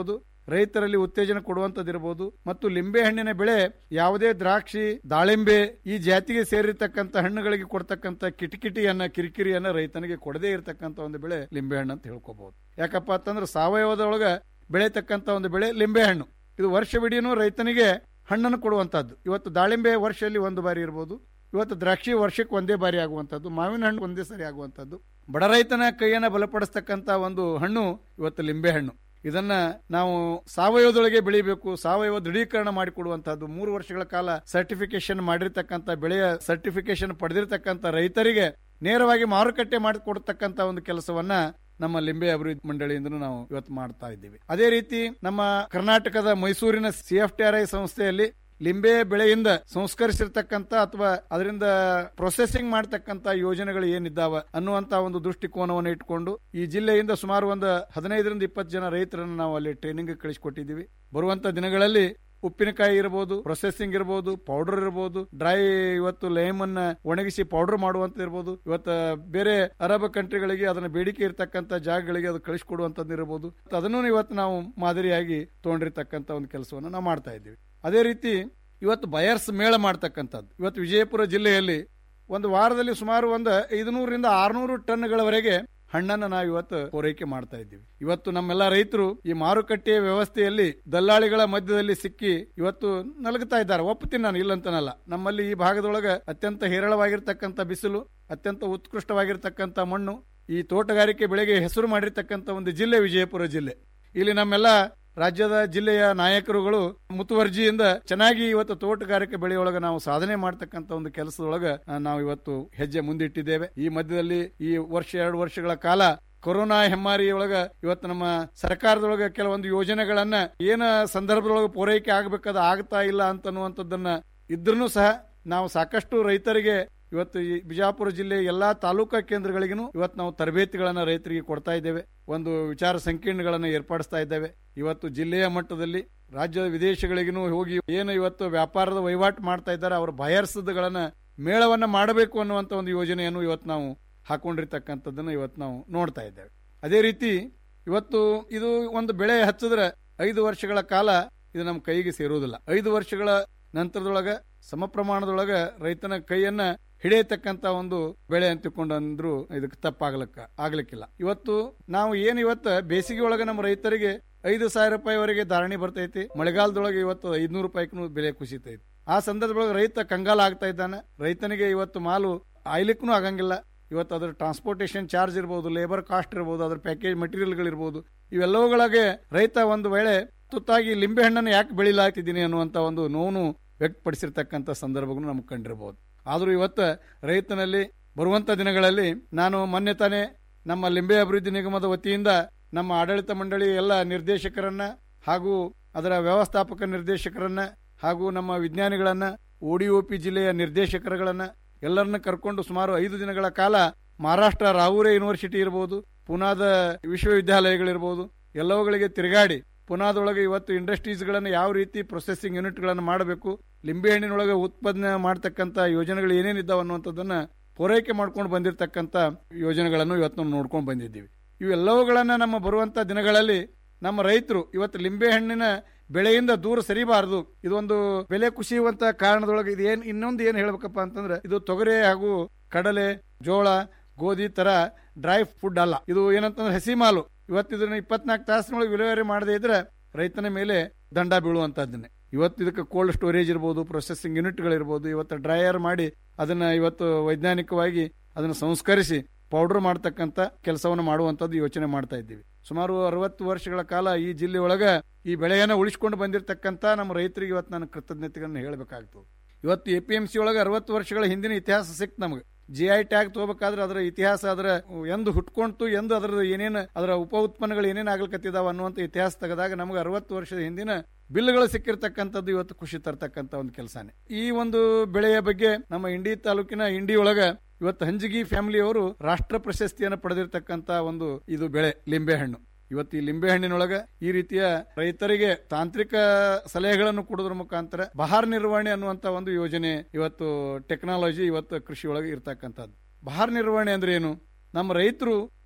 ರೈತರಲ್ಲಿ ಉತ್ತೇಜನ ಕೊಡುವಂತದಿರಬಹುದು ಮತ್ತು ಲಿಂಬೆ ಹಣ್ಣಿನ ಬೆಳೆ ಯಾವುದೇ ದ್ರಾಕ್ಷಿ ದಾಳಿಂಬೆ ಈ ಜಾತಿಗೆ ಸೇರಿರ್ತಕ್ಕಂಥ ಹಣ್ಣುಗಳಿಗೆ ಕೊಡ್ತಕ್ಕಂಥ ಕಿಟಕಿಟಿಯನ್ನ ಕಿರಿಕಿರಿಯನ್ನ ರೈತನಿಗೆ ಕೊಡದೇ ಇರತಕ್ಕಂತ ಒಂದು ಬೆಳೆ ಲಿಂಬೆ ಹಣ್ಣು ಅಂತ ಹೇಳ್ಕೋಬಹುದು ಯಾಕಪ್ಪ ಅಂತಂದ್ರೆ ಸಾವಯವದೊಳಗ ಬೆಳೆತಕ್ಕಂತ ಒಂದು ಬೆಳೆ ಲಿಂಬೆ ಹಣ್ಣು ಇದು ವರ್ಷವಿಡೀನು ರೈತನಿಗೆ ಹಣ್ಣನ್ನು ಕೊಡುವಂತದ್ದು ಇವತ್ತು ದಾಳಿಂಬೆ ವರ್ಷದಲ್ಲಿ ಒಂದು ಬಾರಿ ಇರಬಹುದು ಇವತ್ತು ದ್ರಾಕ್ಷಿ ವರ್ಷಕ್ಕೆ ಒಂದೇ ಬಾರಿ ಆಗುವಂತದ್ದು ಮಾವಿನ ಹಣ್ಣು ಒಂದೇ ಸರಿ ಆಗುವಂತದ್ದು ಬಡ ರೈತನ ಕೈಯನ್ನ ಬಲಪಡಿಸ್ತಕ್ಕಂತ ಒಂದು ಹಣ್ಣು ಇವತ್ತು ಲಿಂಬೆ ಹಣ್ಣು ಇದನ್ನ ನಾವು ಸಾವಯವದೊಳಗೆ ಬೆಳಿಬೇಕು ಸಾವಯವ ದೃಢೀಕರಣ ಮಾಡಿಕೊಡುವಂತಹದ್ದು ಮೂರು ವರ್ಷಗಳ ಕಾಲ ಸರ್ಟಿಫಿಕೇಶನ್ ಮಾಡಿರ್ತಕ್ಕಂಥ ಬೆಳೆಯ ಸರ್ಟಿಫಿಕೇಶನ್ ಪಡೆದಿರ್ತಕ್ಕಂಥ ರೈತರಿಗೆ ನೇರವಾಗಿ ಮಾರುಕಟ್ಟೆ ಮಾಡಿಕೊಡ್ತಕ್ಕಂಥ ಒಂದು ಕೆಲಸವನ್ನ ನಮ್ಮ ಲಿಂಬೆ ಅಭಿವೃದ್ಧಿ ಮಂಡಳಿಯಿಂದ ನಾವು ಇವತ್ತು ಮಾಡ್ತಾ ಇದ್ದೀವಿ ಅದೇ ರೀತಿ ನಮ್ಮ ಕರ್ನಾಟಕದ ಮೈಸೂರಿನ ಸಿಎಫ್ಟಿಆರ್ಐ ಸಂಸ್ಥೆಯಲ್ಲಿ ಲಿಂಬೆ ಬೆಳೆಯಿಂದ ಸಂಸ್ಕರಿಸಿರ್ತಕ್ಕಂಥ ಅಥವಾ ಅದರಿಂದ ಪ್ರೊಸೆಸಿಂಗ್ ಮಾಡತಕ್ಕಂತ ಯೋಜನೆಗಳು ಏನಿದ್ದಾವ ಅನ್ನುವಂತ ಒಂದು ದೃಷ್ಟಿಕೋನವನ್ನು ಇಟ್ಕೊಂಡು ಈ ಜಿಲ್ಲೆಯಿಂದ ಸುಮಾರು ಒಂದು ಹದಿನೈದರಿಂದ ಇಪ್ಪತ್ತು ಜನ ರೈತರನ್ನು ನಾವು ಅಲ್ಲಿ ಟ್ರೈನಿಂಗ್ ಕಳಿಸಿಕೊಟ್ಟಿದ್ದೀವಿ ಬರುವಂತ ದಿನಗಳಲ್ಲಿ ಉಪ್ಪಿನಕಾಯಿ ಇರಬಹುದು ಪ್ರೊಸೆಸಿಂಗ್ ಇರಬಹುದು ಪೌಡರ್ ಇರಬಹುದು ಡ್ರೈ ಇವತ್ತು ಲೈಮ್ ಅನ್ನ ಒಣಗಿಸಿ ಪೌಡರ್ ಮಾಡುವಂತ ಇರಬಹುದು ಇವತ್ತು ಬೇರೆ ಅರಬ್ ಕಂಟ್ರಿಗಳಿಗೆ ಅದನ್ನ ಬೇಡಿಕೆ ಇರತಕ್ಕಂತ ಜಾಗಗಳಿಗೆ ಅದು ಕಳಿಸಿಕೊಡುವಂತದ್ದು ಇರಬಹುದು ಅದನ್ನು ಇವತ್ತು ನಾವು ಮಾದರಿಯಾಗಿ ತಗೊಂಡಿರ್ತಕ್ಕಂತ ಒಂದು ಕೆಲಸವನ್ನು ನಾವು ಮಾಡ್ತಾ ಇದ್ದೀವಿ ಅದೇ ರೀತಿ ಇವತ್ತು ಬಯರ್ಸ್ ಮೇಳ ಮಾಡ್ತಕ್ಕಂಥದ್ದು ಇವತ್ತು ವಿಜಯಪುರ ಜಿಲ್ಲೆಯಲ್ಲಿ ಒಂದು ವಾರದಲ್ಲಿ ಸುಮಾರು ಒಂದು ಐದುನೂರರಿಂದ ಆರ್ನೂರು ಟನ್ಗಳವರೆಗೆ ಹಣ್ಣನ್ನು ನಾವು ಇವತ್ತು ಪೂರೈಕೆ ಮಾಡ್ತಾ ಇದ್ದೀವಿ ಇವತ್ತು ನಮ್ಮೆಲ್ಲ ರೈತರು ಈ ಮಾರುಕಟ್ಟೆಯ ವ್ಯವಸ್ಥೆಯಲ್ಲಿ ದಲ್ಲಾಳಿಗಳ ಮಧ್ಯದಲ್ಲಿ ಸಿಕ್ಕಿ ಇವತ್ತು ನಲಗುತ್ತಾ ಇದ್ದಾರೆ ಒಪ್ಪುತ್ತೀನಿ ನಾನು ಇಲ್ಲಂತನಲ್ಲ ನಮ್ಮಲ್ಲಿ ಈ ಭಾಗದೊಳಗೆ ಅತ್ಯಂತ ಹೇರಳವಾಗಿರ್ತಕ್ಕಂಥ ಬಿಸಿಲು ಅತ್ಯಂತ ಉತ್ಕೃಷ್ಟವಾಗಿರ್ತಕ್ಕಂಥ ಮಣ್ಣು ಈ ತೋಟಗಾರಿಕೆ ಬೆಳೆಗೆ ಹೆಸರು ಮಾಡಿರ್ತಕ್ಕಂಥ ಒಂದು ಜಿಲ್ಲೆ ವಿಜಯಪುರ ಜಿಲ್ಲೆ ಇಲ್ಲಿ ನಮ್ಮೆಲ್ಲ ರಾಜ್ಯದ ಜಿಲ್ಲೆಯ ನಾಯಕರುಗಳು ಮುತುವರ್ಜಿಯಿಂದ ಚೆನ್ನಾಗಿ ಇವತ್ತು ತೋಟಗಾರಿಕೆ ಬೆಳೆಯೊಳಗೆ ನಾವು ಸಾಧನೆ ಮಾಡ್ತಕ್ಕಂಥ ಒಂದು ಕೆಲಸದೊಳಗ ಆ, ನಾವು ಇವತ್ತು ಹೆಜ್ಜೆ ಮುಂದಿಟ್ಟಿದ್ದೇವೆ ಈ ಮಧ್ಯದಲ್ಲಿ ಈ ವರ್ಷ ಎರಡು ವರ್ಷಗಳ ಕಾಲ ಕೊರೋನಾ ಹೆಮ್ಮಾರಿಯೊಳಗ ಇವತ್ತು ನಮ್ಮ ಸರ್ಕಾರದೊಳಗ ಕೆಲವೊಂದು ಯೋಜನೆಗಳನ್ನ ಏನ ಸಂದರ್ಭದೊಳಗೆ ಪೂರೈಕೆ ಆಗಬೇಕಾದ ಆಗ್ತಾ ಇಲ್ಲ ಅಂತನ್ನುವಂಥದ್ದನ್ನ ಇದ್ರೂ ಸಹ ನಾವು ಸಾಕಷ್ಟು ರೈತರಿಗೆ ಇವತ್ತು ಈ ಬಿಜಾಪುರ ಜಿಲ್ಲೆ ಎಲ್ಲಾ ತಾಲೂಕಾ ಕೇಂದ್ರಗಳಿಗೂ ಇವತ್ತು ನಾವು ತರಬೇತಿಗಳನ್ನ ರೈತರಿಗೆ ಕೊಡ್ತಾ ಇದ್ದೇವೆ ಒಂದು ವಿಚಾರ ಸಂಕಿರಣಗಳನ್ನ ಏರ್ಪಡಿಸ್ತಾ ಇದ್ದೇವೆ ಇವತ್ತು ಜಿಲ್ಲೆಯ ಮಟ್ಟದಲ್ಲಿ ರಾಜ್ಯದ ವಿದೇಶಗಳಿಗೂ ಹೋಗಿ ಏನು ಇವತ್ತು ವ್ಯಾಪಾರದ ವಹಿವಾಟು ಮಾಡ್ತಾ ಇದ್ದಾರೆ ಅವರ ಬಯರ್ಸದ್ಗಳನ್ನ ಮೇಳವನ್ನ ಮಾಡಬೇಕು ಅನ್ನುವಂತ ಒಂದು ಯೋಜನೆಯನ್ನು ಇವತ್ತು ನಾವು ಹಾಕೊಂಡಿರ್ತಕ್ಕಂಥದ್ದನ್ನ ಇವತ್ತು ನಾವು ನೋಡ್ತಾ ಇದ್ದೇವೆ ಅದೇ ರೀತಿ ಇವತ್ತು ಇದು ಒಂದು ಬೆಳೆ ಹಚ್ಚಿದ್ರೆ ಐದು ವರ್ಷಗಳ ಕಾಲ ಇದು ನಮ್ಮ ಕೈಗೆ ಸೇರುವುದಿಲ್ಲ ಐದು ವರ್ಷಗಳ ನಂತರದೊಳಗ ಸಮ ಪ್ರಮಾಣದೊಳಗ ರೈತನ ಕೈಯನ್ನ ಹಿಡಿಯತಕ್ಕಂತ ಒಂದು ಬೆಳೆ ಅಂತ ತಿಳ್ಕೊಂಡ್ರು ಇದಕ್ಕೆ ತಪ್ಪಾಗ್ಲಕ್ಕ ಆಗ್ಲಿಕ್ಕಿಲ್ಲ ಇವತ್ತು ನಾವು ಏನ್ ಇವತ್ತು ಬೇಸಿಗೆ ಒಳಗೆ ನಮ್ಮ ರೈತರಿಗೆ ಐದು ಸಾವಿರ ರೂಪಾಯಿವರೆಗೆ ಧಾರಣೆ ಬರ್ತೈತಿ ಮಳೆಗಾಲದೊಳಗೆ ಇವತ್ತು ಐದ್ನೂರು ರೂಪಾಯಿಗೂ ಬೆಲೆ ಕುಸಿತೈತಿ ಆ ಸಂದರ್ಭದೊಳಗೆ ರೈತ ಕಂಗಾಲ ಆಗ್ತಾ ಇದ್ದಾನೆ ರೈತನಿಗೆ ಇವತ್ತು ಮಾಲು ಆಯ್ಲಿಕ್ಕೂ ಆಗಂಗಿಲ್ಲ ಇವತ್ತು ಅದ್ರ ಟ್ರಾನ್ಸ್ಪೋರ್ಟೇಷನ್ ಚಾರ್ಜ್ ಇರ್ಬೋದು ಲೇಬರ್ ಕಾಸ್ಟ್ ಇರ್ಬೋದು ಅದ್ರ ಪ್ಯಾಕೇಜ್ ಮೆಟೀರಿಯಲ್ಗಳು ಇರ್ಬೋದು ಇವೆಲ್ಲವುಗಳಿಗೆ ರೈತ ಒಂದು ವೇಳೆ ತುತ್ತಾಗಿ ಲಿಂಬೆ ಹಣ್ಣನ್ನು ಯಾಕೆ ಬೆಳಿಲಾಗ್ತಿದ್ದೀನಿ ಅನ್ನುವಂತ ಒಂದು ನೋವು ವ್ಯಕ್ತಪಡಿಸಿರ್ತಕ್ಕಂಥ ಸಂದರ್ಭಗಳು ನಮ್ಗೆ ಕಂಡಿರಬಹುದು ಆದರೂ ಇವತ್ತು ರೈತನಲ್ಲಿ ಬರುವಂತ ದಿನಗಳಲ್ಲಿ ನಾನು ಮೊನ್ನೆ ತಾನೇ ನಮ್ಮ ಲಿಂಬೆ ಅಭಿವೃದ್ಧಿ ನಿಗಮದ ವತಿಯಿಂದ ನಮ್ಮ ಆಡಳಿತ ಮಂಡಳಿ ಎಲ್ಲ ನಿರ್ದೇಶಕರನ್ನ ಹಾಗೂ ಅದರ ವ್ಯವಸ್ಥಾಪಕ ನಿರ್ದೇಶಕರನ್ನ ಹಾಗೂ ನಮ್ಮ ವಿಜ್ಞಾನಿಗಳನ್ನ ಒಡಿಒಪಿ ಜಿಲ್ಲೆಯ ನಿರ್ದೇಶಕರುಗಳನ್ನ ಎಲ್ಲರನ್ನ ಕರ್ಕೊಂಡು ಸುಮಾರು ಐದು ದಿನಗಳ ಕಾಲ ಮಹಾರಾಷ್ಟ್ರ ರಾವೂರೆ ಯೂನಿವರ್ಸಿಟಿ ಇರಬಹುದು ಪುನಾದ ವಿಶ್ವವಿದ್ಯಾಲಯಗಳಿರ್ಬೋದು ಎಲ್ಲವುಗಳಿಗೆ ತಿರುಗಾಡಿ ಪುನಾದೊಳಗೆ ಇವತ್ತು ಇಂಡಸ್ಟ್ರೀಸ್ಗಳನ್ನು ಯಾವ ರೀತಿ ಪ್ರೊಸೆಸಿಂಗ್ ಯೂನಿಟ್ಗಳನ್ನು ಮಾಡಬೇಕು ಲಿಂಬೆ ಹಣ್ಣಿನೊಳಗೆ ಉತ್ಪಾದನೆ ಮಾಡತಕ್ಕಂತ ಯೋಜನೆಗಳು ಏನೇನಿದ್ದಾವೆ ಅನ್ನುವಂಥದ್ದನ್ನ ಪೂರೈಕೆ ಮಾಡ್ಕೊಂಡು ಬಂದಿರತಕ್ಕಂತ ಯೋಜನೆಗಳನ್ನು ಇವತ್ತು ನಾವು ನೋಡ್ಕೊಂಡು ಬಂದಿದ್ದೀವಿ ಇವೆಲ್ಲವುಗಳನ್ನ ನಮ್ಮ ಬರುವಂತ ದಿನಗಳಲ್ಲಿ ನಮ್ಮ ರೈತರು ಇವತ್ತು ಲಿಂಬೆ ಹಣ್ಣಿನ ಬೆಳೆಯಿಂದ ದೂರ ಸರಿಬಾರದು ಇದೊಂದು ಬೆಲೆ ಕುಸಿಯುವಂತ ಕಾರಣದೊಳಗೆ ಇದು ಏನ್ ಇನ್ನೊಂದು ಏನ್ ಹೇಳ್ಬೇಕಪ್ಪ ಅಂತಂದ್ರೆ ಇದು ತೊಗರೆ ಹಾಗೂ ಕಡಲೆ ಜೋಳ ಗೋಧಿ ತರ ಡ್ರೈ ಫುಡ್ ಅಲ್ಲ ಇದು ಏನಂತಂದ್ರೆ ಹಸಿ ಮಾಲು ಇವತ್ತು ಇದನ್ನ ಇಪ್ಪತ್ನಾಲ್ಕು ತಾಸಿನೊಳಗೆ ವಿಲೇವಾರಿ ಮಾಡದೇ ಇದ್ರೆ ರೈತನ ಮೇಲೆ ದಂಡ ಬೀಳುವಂತದ್ದನ್ನೇ ಇವತ್ತು ಇದಕ್ಕೆ ಕೋಲ್ಡ್ ಸ್ಟೋರೇಜ್ ಇರ್ಬೋದು ಪ್ರೊಸೆಸಿಂಗ್ ಯೂನಿಟ್ಗಳಿರ್ಬೋದು ಇವತ್ತು ಡ್ರೈಯರ್ ಮಾಡಿ ಅದನ್ನ ಇವತ್ತು ವೈಜ್ಞಾನಿಕವಾಗಿ ಅದನ್ನು ಸಂಸ್ಕರಿಸಿ ಪೌಡರ್ ಮಾಡತಕ್ಕಂತ ಕೆಲಸವನ್ನು ಮಾಡುವಂತದ್ದು ಯೋಚನೆ ಮಾಡ್ತಾ ಇದ್ದೀವಿ ಸುಮಾರು ಅರವತ್ತು ವರ್ಷಗಳ ಕಾಲ ಈ ಜಿಲ್ಲೆಯೊಳಗ ಈ ಬೆಳೆಯನ್ನ ಉಳಿಸಿಕೊಂಡು ಬಂದಿರತಕ್ಕಂತ ನಮ್ಮ ರೈತರಿಗೆ ಇವತ್ತು ನಾನು ಕೃತಜ್ಞತೆಗಳನ್ನು ಹೇಳಬೇಕಾಗ್ತದೆ ಇವತ್ತು ಎ ಪಿ ಎಂ ಸಿ ಒಳಗೆ ಅರವತ್ತು ವರ್ಷಗಳ ಹಿಂದಿನ ಇತಿಹಾಸ ಸಿಕ್ತು ನಮಗೆ ಜಿ ಐ ಟ್ಯಾಗ್ ತಗೋಬೇಕಾದ್ರೆ ಅದರ ಇತಿಹಾಸ ಅದರ ಎಂದು ಹುಟ್ಕೊಂತು ಎಂದು ಅದರ ಏನೇನು ಅದರ ಉಪ ಉತ್ಪನ್ನಗಳು ಏನೇನು ಆಗ್ಲಿಕತ್ತಿದಾವ ಅನ್ನುವಂತ ಇತಿಹಾಸ ತೆಗೆದಾಗ ನಮಗೆ ಅರವತ್ತು ವರ್ಷದ ಹಿಂದಿನ ಬಿಲ್ಗಳು ಸಿಕ್ಕಿರ್ತಕ್ಕಂಥದ್ದು ಇವತ್ತು ಖುಷಿ ತರ್ತಕ್ಕಂಥ ಒಂದು ಕೆಲಸನೇ ಈ ಒಂದು ಬೆಳೆಯ ಬಗ್ಗೆ ನಮ್ಮ ಇಂಡಿ ತಾಲೂಕಿನ ಇಂಡಿ ಒಳಗ ಇವತ್ತು ಹಂಜಿಗಿ ಫ್ಯಾಮಿಲಿಯವರು ರಾಷ್ಟ್ರ ಪ್ರಶಸ್ತಿಯನ್ನು ಪಡೆದಿರ್ತಕ್ಕಂಥ ಒಂದು ಇದು ಬೆಳೆ ಲಿಂಬೆ ಹಣ್ಣು ಇವತ್ತು ಈ ಲಿಂಬೆ ಹಣ್ಣಿನೊಳಗ ಈ ರೀತಿಯ ರೈತರಿಗೆ ತಾಂತ್ರಿಕ ಸಲಹೆಗಳನ್ನು ಕೊಡೋದ್ರ ಮುಖಾಂತರ ಬಹಾರ್ ನಿರ್ವಹಣೆ ಅನ್ನುವಂತ ಒಂದು ಯೋಜನೆ ಇವತ್ತು ಟೆಕ್ನಾಲಜಿ ಇವತ್ತು ಕೃಷಿ ಒಳಗೆ ಇರ್ತಕ್ಕಂಥದ್ದು ಬಹಾರ್ ನಿರ್ವಹಣೆ ಅಂದ್ರೆ ಏನು ನಮ್ಮ ರೈತರು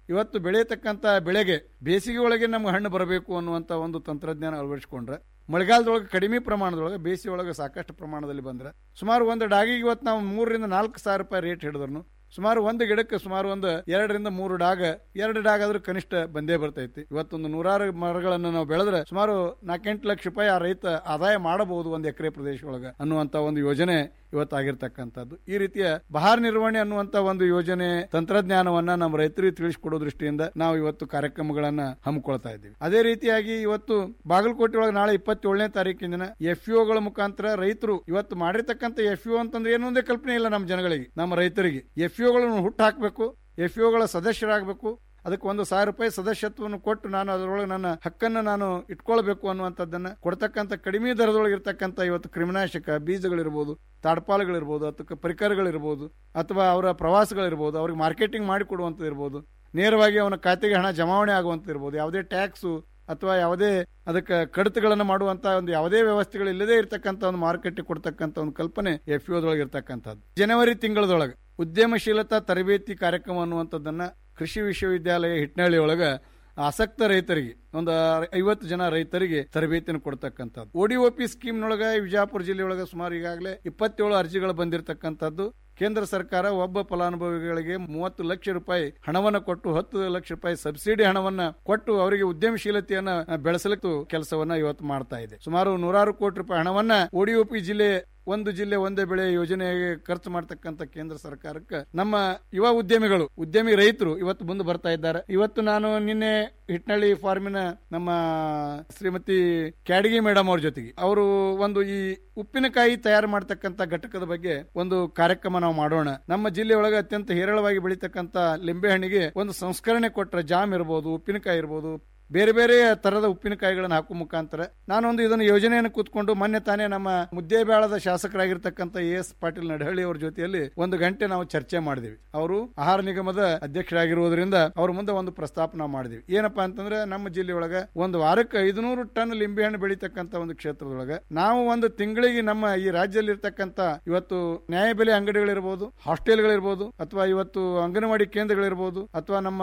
ಇವತ್ತು ಬೆಳೆಯತಕ್ಕಂತ ಬೆಳೆಗೆ ಬೇಸಿಗೆ ಒಳಗೆ ನಮ್ಗೆ ಹಣ್ಣು ಬರಬೇಕು ಅನ್ನುವಂತ ಒಂದು ತಂತ್ರಜ್ಞಾನ ಅಳವಡಿಸಿಕೊಂಡ್ರೆ ಮಳೆಗಾಲದೊಳಗೆ ಕಡಿಮೆ ಪ್ರಮಾಣದೊಳಗೆ ಬೇಸಿಗೆ ಒಳಗೆ ಸಾಕಷ್ಟು ಪ್ರಮಾಣದಲ್ಲಿ ಬಂದ್ರೆ ಸುಮಾರು ಒಂದು ಡಾಗಿಗೆ ಇವತ್ತು ನಾವು ಮೂರರಿಂದ ನಾಲ್ಕು ಸಾವಿರ ರೂಪಾಯಿ ರೇಟ್ ಹಿಡಿದ್ರು ಸುಮಾರು ಒಂದು ಗಿಡಕ್ಕೆ ಸುಮಾರು ಒಂದು ಎರಡರಿಂದ ಮೂರು ಡಾಗ ಎರಡು ಡಾಗ್ ಆದ್ರೂ ಕನಿಷ್ಠ ಬಂದೇ ಬರ್ತೈತಿ ಇವತ್ತೊಂದು ನೂರಾರು ಮರಗಳನ್ನು ನಾವು ಬೆಳೆದ್ರೆ ಸುಮಾರು ನಾಲ್ಕೆಂಟು ಲಕ್ಷ ರೂಪಾಯಿ ಆ ರೈತ ಆದಾಯ ಮಾಡಬಹುದು ಒಂದು ಎಕರೆ ಪ್ರದೇಶ ಒಳಗೆ ಅನ್ನುವಂತ ಒಂದು ಯೋಜನೆ ಇವತ್ತಾಗಿರ್ತಕ್ಕಂಥದ್ದು ಈ ರೀತಿಯ ಬಹಾರ್ ನಿರ್ವಹಣೆ ಅನ್ನುವಂತ ಒಂದು ಯೋಜನೆ ತಂತ್ರಜ್ಞಾನವನ್ನ ನಮ್ಮ ರೈತರಿಗೆ ತಿಳಿಸಿಕೊಡೋ ದೃಷ್ಟಿಯಿಂದ ನಾವು ಇವತ್ತು ಕಾರ್ಯಕ್ರಮಗಳನ್ನ ಹಮ್ಮಿಕೊಳ್ತಾ ಇದ್ದೀವಿ ಅದೇ ರೀತಿಯಾಗಿ ಇವತ್ತು ಬಾಗಲಕೋಟೆ ಒಳಗೆ ನಾಳೆ ಇಪ್ಪತ್ತೇಳನೇ ತಾರೀಕಿನ ದಿನ ಎಫ್ ಗಳ ಮುಖಾಂತರ ರೈತರು ಇವತ್ತು ಮಾಡಿರ್ತಕ್ಕಂಥ ಎಫ್ ಅಂತಂದ್ರೆ ಏನು ಒಂದೇ ಕಲ್ಪನೆ ಇಲ್ಲ ನಮ್ಮ ಜನಗಳಿಗೆ ನಮ್ಮ ರೈತರಿಗೆ ಎಫ್ ಗಳನ್ನು ಹುಟ್ಟು ಹಾಕಬೇಕು ಎಫ್ ಗಳ ಸದಸ್ಯರಾಗಬೇಕು ಅದಕ್ಕೆ ಒಂದು ಸಾವಿರ ರೂಪಾಯಿ ಸದಸ್ಯತ್ವವನ್ನು ಕೊಟ್ಟು ನಾನು ಅದರೊಳಗೆ ನನ್ನ ಹಕ್ಕನ್ನು ನಾನು ಇಟ್ಕೊಳ್ಬೇಕು ಅನ್ನುವಂಥದ್ದನ್ನ ಕೊಡ್ತಕ್ಕಂಥ ಕಡಿಮೆ ದರದೊಳಗೆ ಇರ್ತಕ್ಕಂಥ ಇವತ್ತು ಕ್ರಿಮಿನಾಶಕ ಬೀಜಗಳಿರ್ಬೋದು ತಾಡ್ಪಾಲುಗಳಿರ್ಬೋದು ಅಥವಾ ಪರಿಕರಗಳಿರ್ಬೋದು ಅಥವಾ ಅವರ ಪ್ರವಾಸಗಳಿರ್ಬೋದು ಅವ್ರಿಗೆ ಮಾರ್ಕೆಟಿಂಗ್ ಮಾಡಿಕೊಡುವಂಥದ್ದು ಇರ್ಬೋದು ನೇರವಾಗಿ ಅವನ ಖಾತೆಗೆ ಹಣ ಜಮಾವಣೆ ಆಗುವಂತ ಇರ್ಬೋದು ಯಾವುದೇ ಟ್ಯಾಕ್ಸು ಅಥವಾ ಯಾವುದೇ ಅದಕ್ಕೆ ಕಡಿತಗಳನ್ನು ಮಾಡುವಂತ ಒಂದು ಯಾವುದೇ ವ್ಯವಸ್ಥೆಗಳು ಇಲ್ಲದೆ ಇರತಕ್ಕಂತ ಒಂದು ಮಾರುಕಟ್ಟೆ ಕೊಡ್ತಕ್ಕಂತ ಒಂದು ಕಲ್ಪನೆ ಎಫ್ ಯು ಇರ್ತಕ್ಕಂಥದ್ದು ಜನವರಿ ತಿಂಗಳದೊಳಗೆ ಉದ್ಯಮಶೀಲತಾ ತರಬೇತಿ ಕಾರ್ಯಕ್ರಮ ಅನ್ನುವಂಥದ್ದನ್ನ ಕೃಷಿ ವಿಶ್ವವಿದ್ಯಾಲಯ ಹಿಟ್ನಳ್ಳಿ ಒಳಗ ಆಸಕ್ತ ರೈತರಿಗೆ ಒಂದು ಐವತ್ತು ಜನ ರೈತರಿಗೆ ತರಬೇತಿಯನ್ನು ಕೊಡ್ತಕ್ಕಂಥದ್ದು ಓಡಿಒಪಿ ಸ್ಕೀಮ್ನೊಳಗ ವಿಜಯಪುರ ಜಿಲ್ಲೆಯೊಳಗೆ ಸುಮಾರು ಈಗಾಗಲೇ ಇಪ್ಪತ್ತೇಳು ಅರ್ಜಿಗಳು ಬಂದಿರತಕ್ಕಂಥದ್ದು ಕೇಂದ್ರ ಸರ್ಕಾರ ಒಬ್ಬ ಫಲಾನುಭವಿಗಳಿಗೆ ಮೂವತ್ತು ಲಕ್ಷ ರೂಪಾಯಿ ಹಣವನ್ನ ಕೊಟ್ಟು ಹತ್ತು ಲಕ್ಷ ರೂಪಾಯಿ ಸಬ್ಸಿಡಿ ಹಣವನ್ನ ಕೊಟ್ಟು ಅವರಿಗೆ ಉದ್ಯಮಶೀಲತೆಯನ್ನ ಬೆಳೆಸಲಿಕ್ಕೆ ಕೆಲಸವನ್ನ ಇವತ್ತು ಮಾಡ್ತಾ ಇದೆ ಸುಮಾರು ನೂರಾರು ಕೋಟಿ ರೂಪಾಯಿ ಹಣವನ್ನ ಓಡಿಒಪಿ ಜಿಲ್ಲೆ ಒಂದು ಜಿಲ್ಲೆ ಒಂದೇ ಬೆಳೆ ಯೋಜನೆಗೆ ಖರ್ಚು ಮಾಡ್ತಕ್ಕಂಥ ಕೇಂದ್ರ ಸರ್ಕಾರಕ್ಕೆ ನಮ್ಮ ಯುವ ಉದ್ಯಮಿಗಳು ಉದ್ಯಮಿ ರೈತರು ಇವತ್ತು ಮುಂದೆ ಬರ್ತಾ ಇದ್ದಾರೆ ಇವತ್ತು ನಾನು ನಿನ್ನೆ ಹಿಟ್ನಳ್ಳಿ ಫಾರ್ಮಿನ ನಮ್ಮ ಶ್ರೀಮತಿ ಕ್ಯಾಡಗಿ ಮೇಡಮ್ ಅವ್ರ ಜೊತೆಗೆ ಅವರು ಒಂದು ಈ ಉಪ್ಪಿನಕಾಯಿ ತಯಾರು ಮಾಡ್ತಕ್ಕಂಥ ಘಟಕದ ಬಗ್ಗೆ ಒಂದು ಕಾರ್ಯಕ್ರಮ ನಾವು ಮಾಡೋಣ ನಮ್ಮ ಜಿಲ್ಲೆಯೊಳಗೆ ಅತ್ಯಂತ ಹೇರಳವಾಗಿ ಬೆಳೀತಕ್ಕಂಥ ಲಿಂಬೆಹಣ್ಣಿಗೆ ಒಂದು ಸಂಸ್ಕರಣೆ ಕೊಟ್ಟರೆ ಜಾಮ್ ಇರ್ಬೋದು ಉಪ್ಪಿನಕಾಯಿ ಇರ್ಬೋದು ಬೇರೆ ಬೇರೆ ತರದ ಉಪ್ಪಿನಕಾಯಿಗಳನ್ನು ಹಾಕುವ ಮುಖಾಂತರ ನಾನೊಂದು ಇದನ್ನು ಯೋಜನೆಯನ್ನು ಕೂತ್ಕೊಂಡು ಮೊನ್ನೆ ತಾನೇ ನಮ್ಮ ಮುದ್ದೇಬೇಳದ ಶಾಸಕರಾಗಿರ್ತಕ್ಕಂಥ ಎ ಎಸ್ ಪಾಟೀಲ್ ನಡಹಳ್ಳಿ ಅವರ ಜೊತೆಯಲ್ಲಿ ಒಂದು ಗಂಟೆ ನಾವು ಚರ್ಚೆ ಮಾಡಿದ್ವಿ ಅವರು ಆಹಾರ ನಿಗಮದ ಅಧ್ಯಕ್ಷರಾಗಿರುವುದರಿಂದ ಅವ್ರ ಮುಂದೆ ಒಂದು ಪ್ರಸ್ತಾಪ ನಾವು ಮಾಡಿದ್ವಿ ಏನಪ್ಪಾ ಅಂತಂದ್ರೆ ನಮ್ಮ ಜಿಲ್ಲೆಯೊಳಗ ಒಂದು ವಾರಕ್ಕೆ ಐದುನೂರು ಟನ್ ಲಿಂಬೆಹಣ್ಣು ಬೆಳೀತಕ್ಕಂಥ ಒಂದು ಕ್ಷೇತ್ರದೊಳಗ ನಾವು ಒಂದು ತಿಂಗಳಿಗೆ ನಮ್ಮ ಈ ರಾಜ್ಯದಲ್ಲಿ ಇರ್ತಕ್ಕಂಥ ಇವತ್ತು ನ್ಯಾಯಬೆಲೆ ಅಂಗಡಿಗಳಿರ್ಬೋದು ಹಾಸ್ಟೆಲ್ಗಳಿರ್ಬೋದು ಅಥವಾ ಇವತ್ತು ಅಂಗನವಾಡಿ ಕೇಂದ್ರಗಳಿರ್ಬೋದು ಅಥವಾ ನಮ್ಮ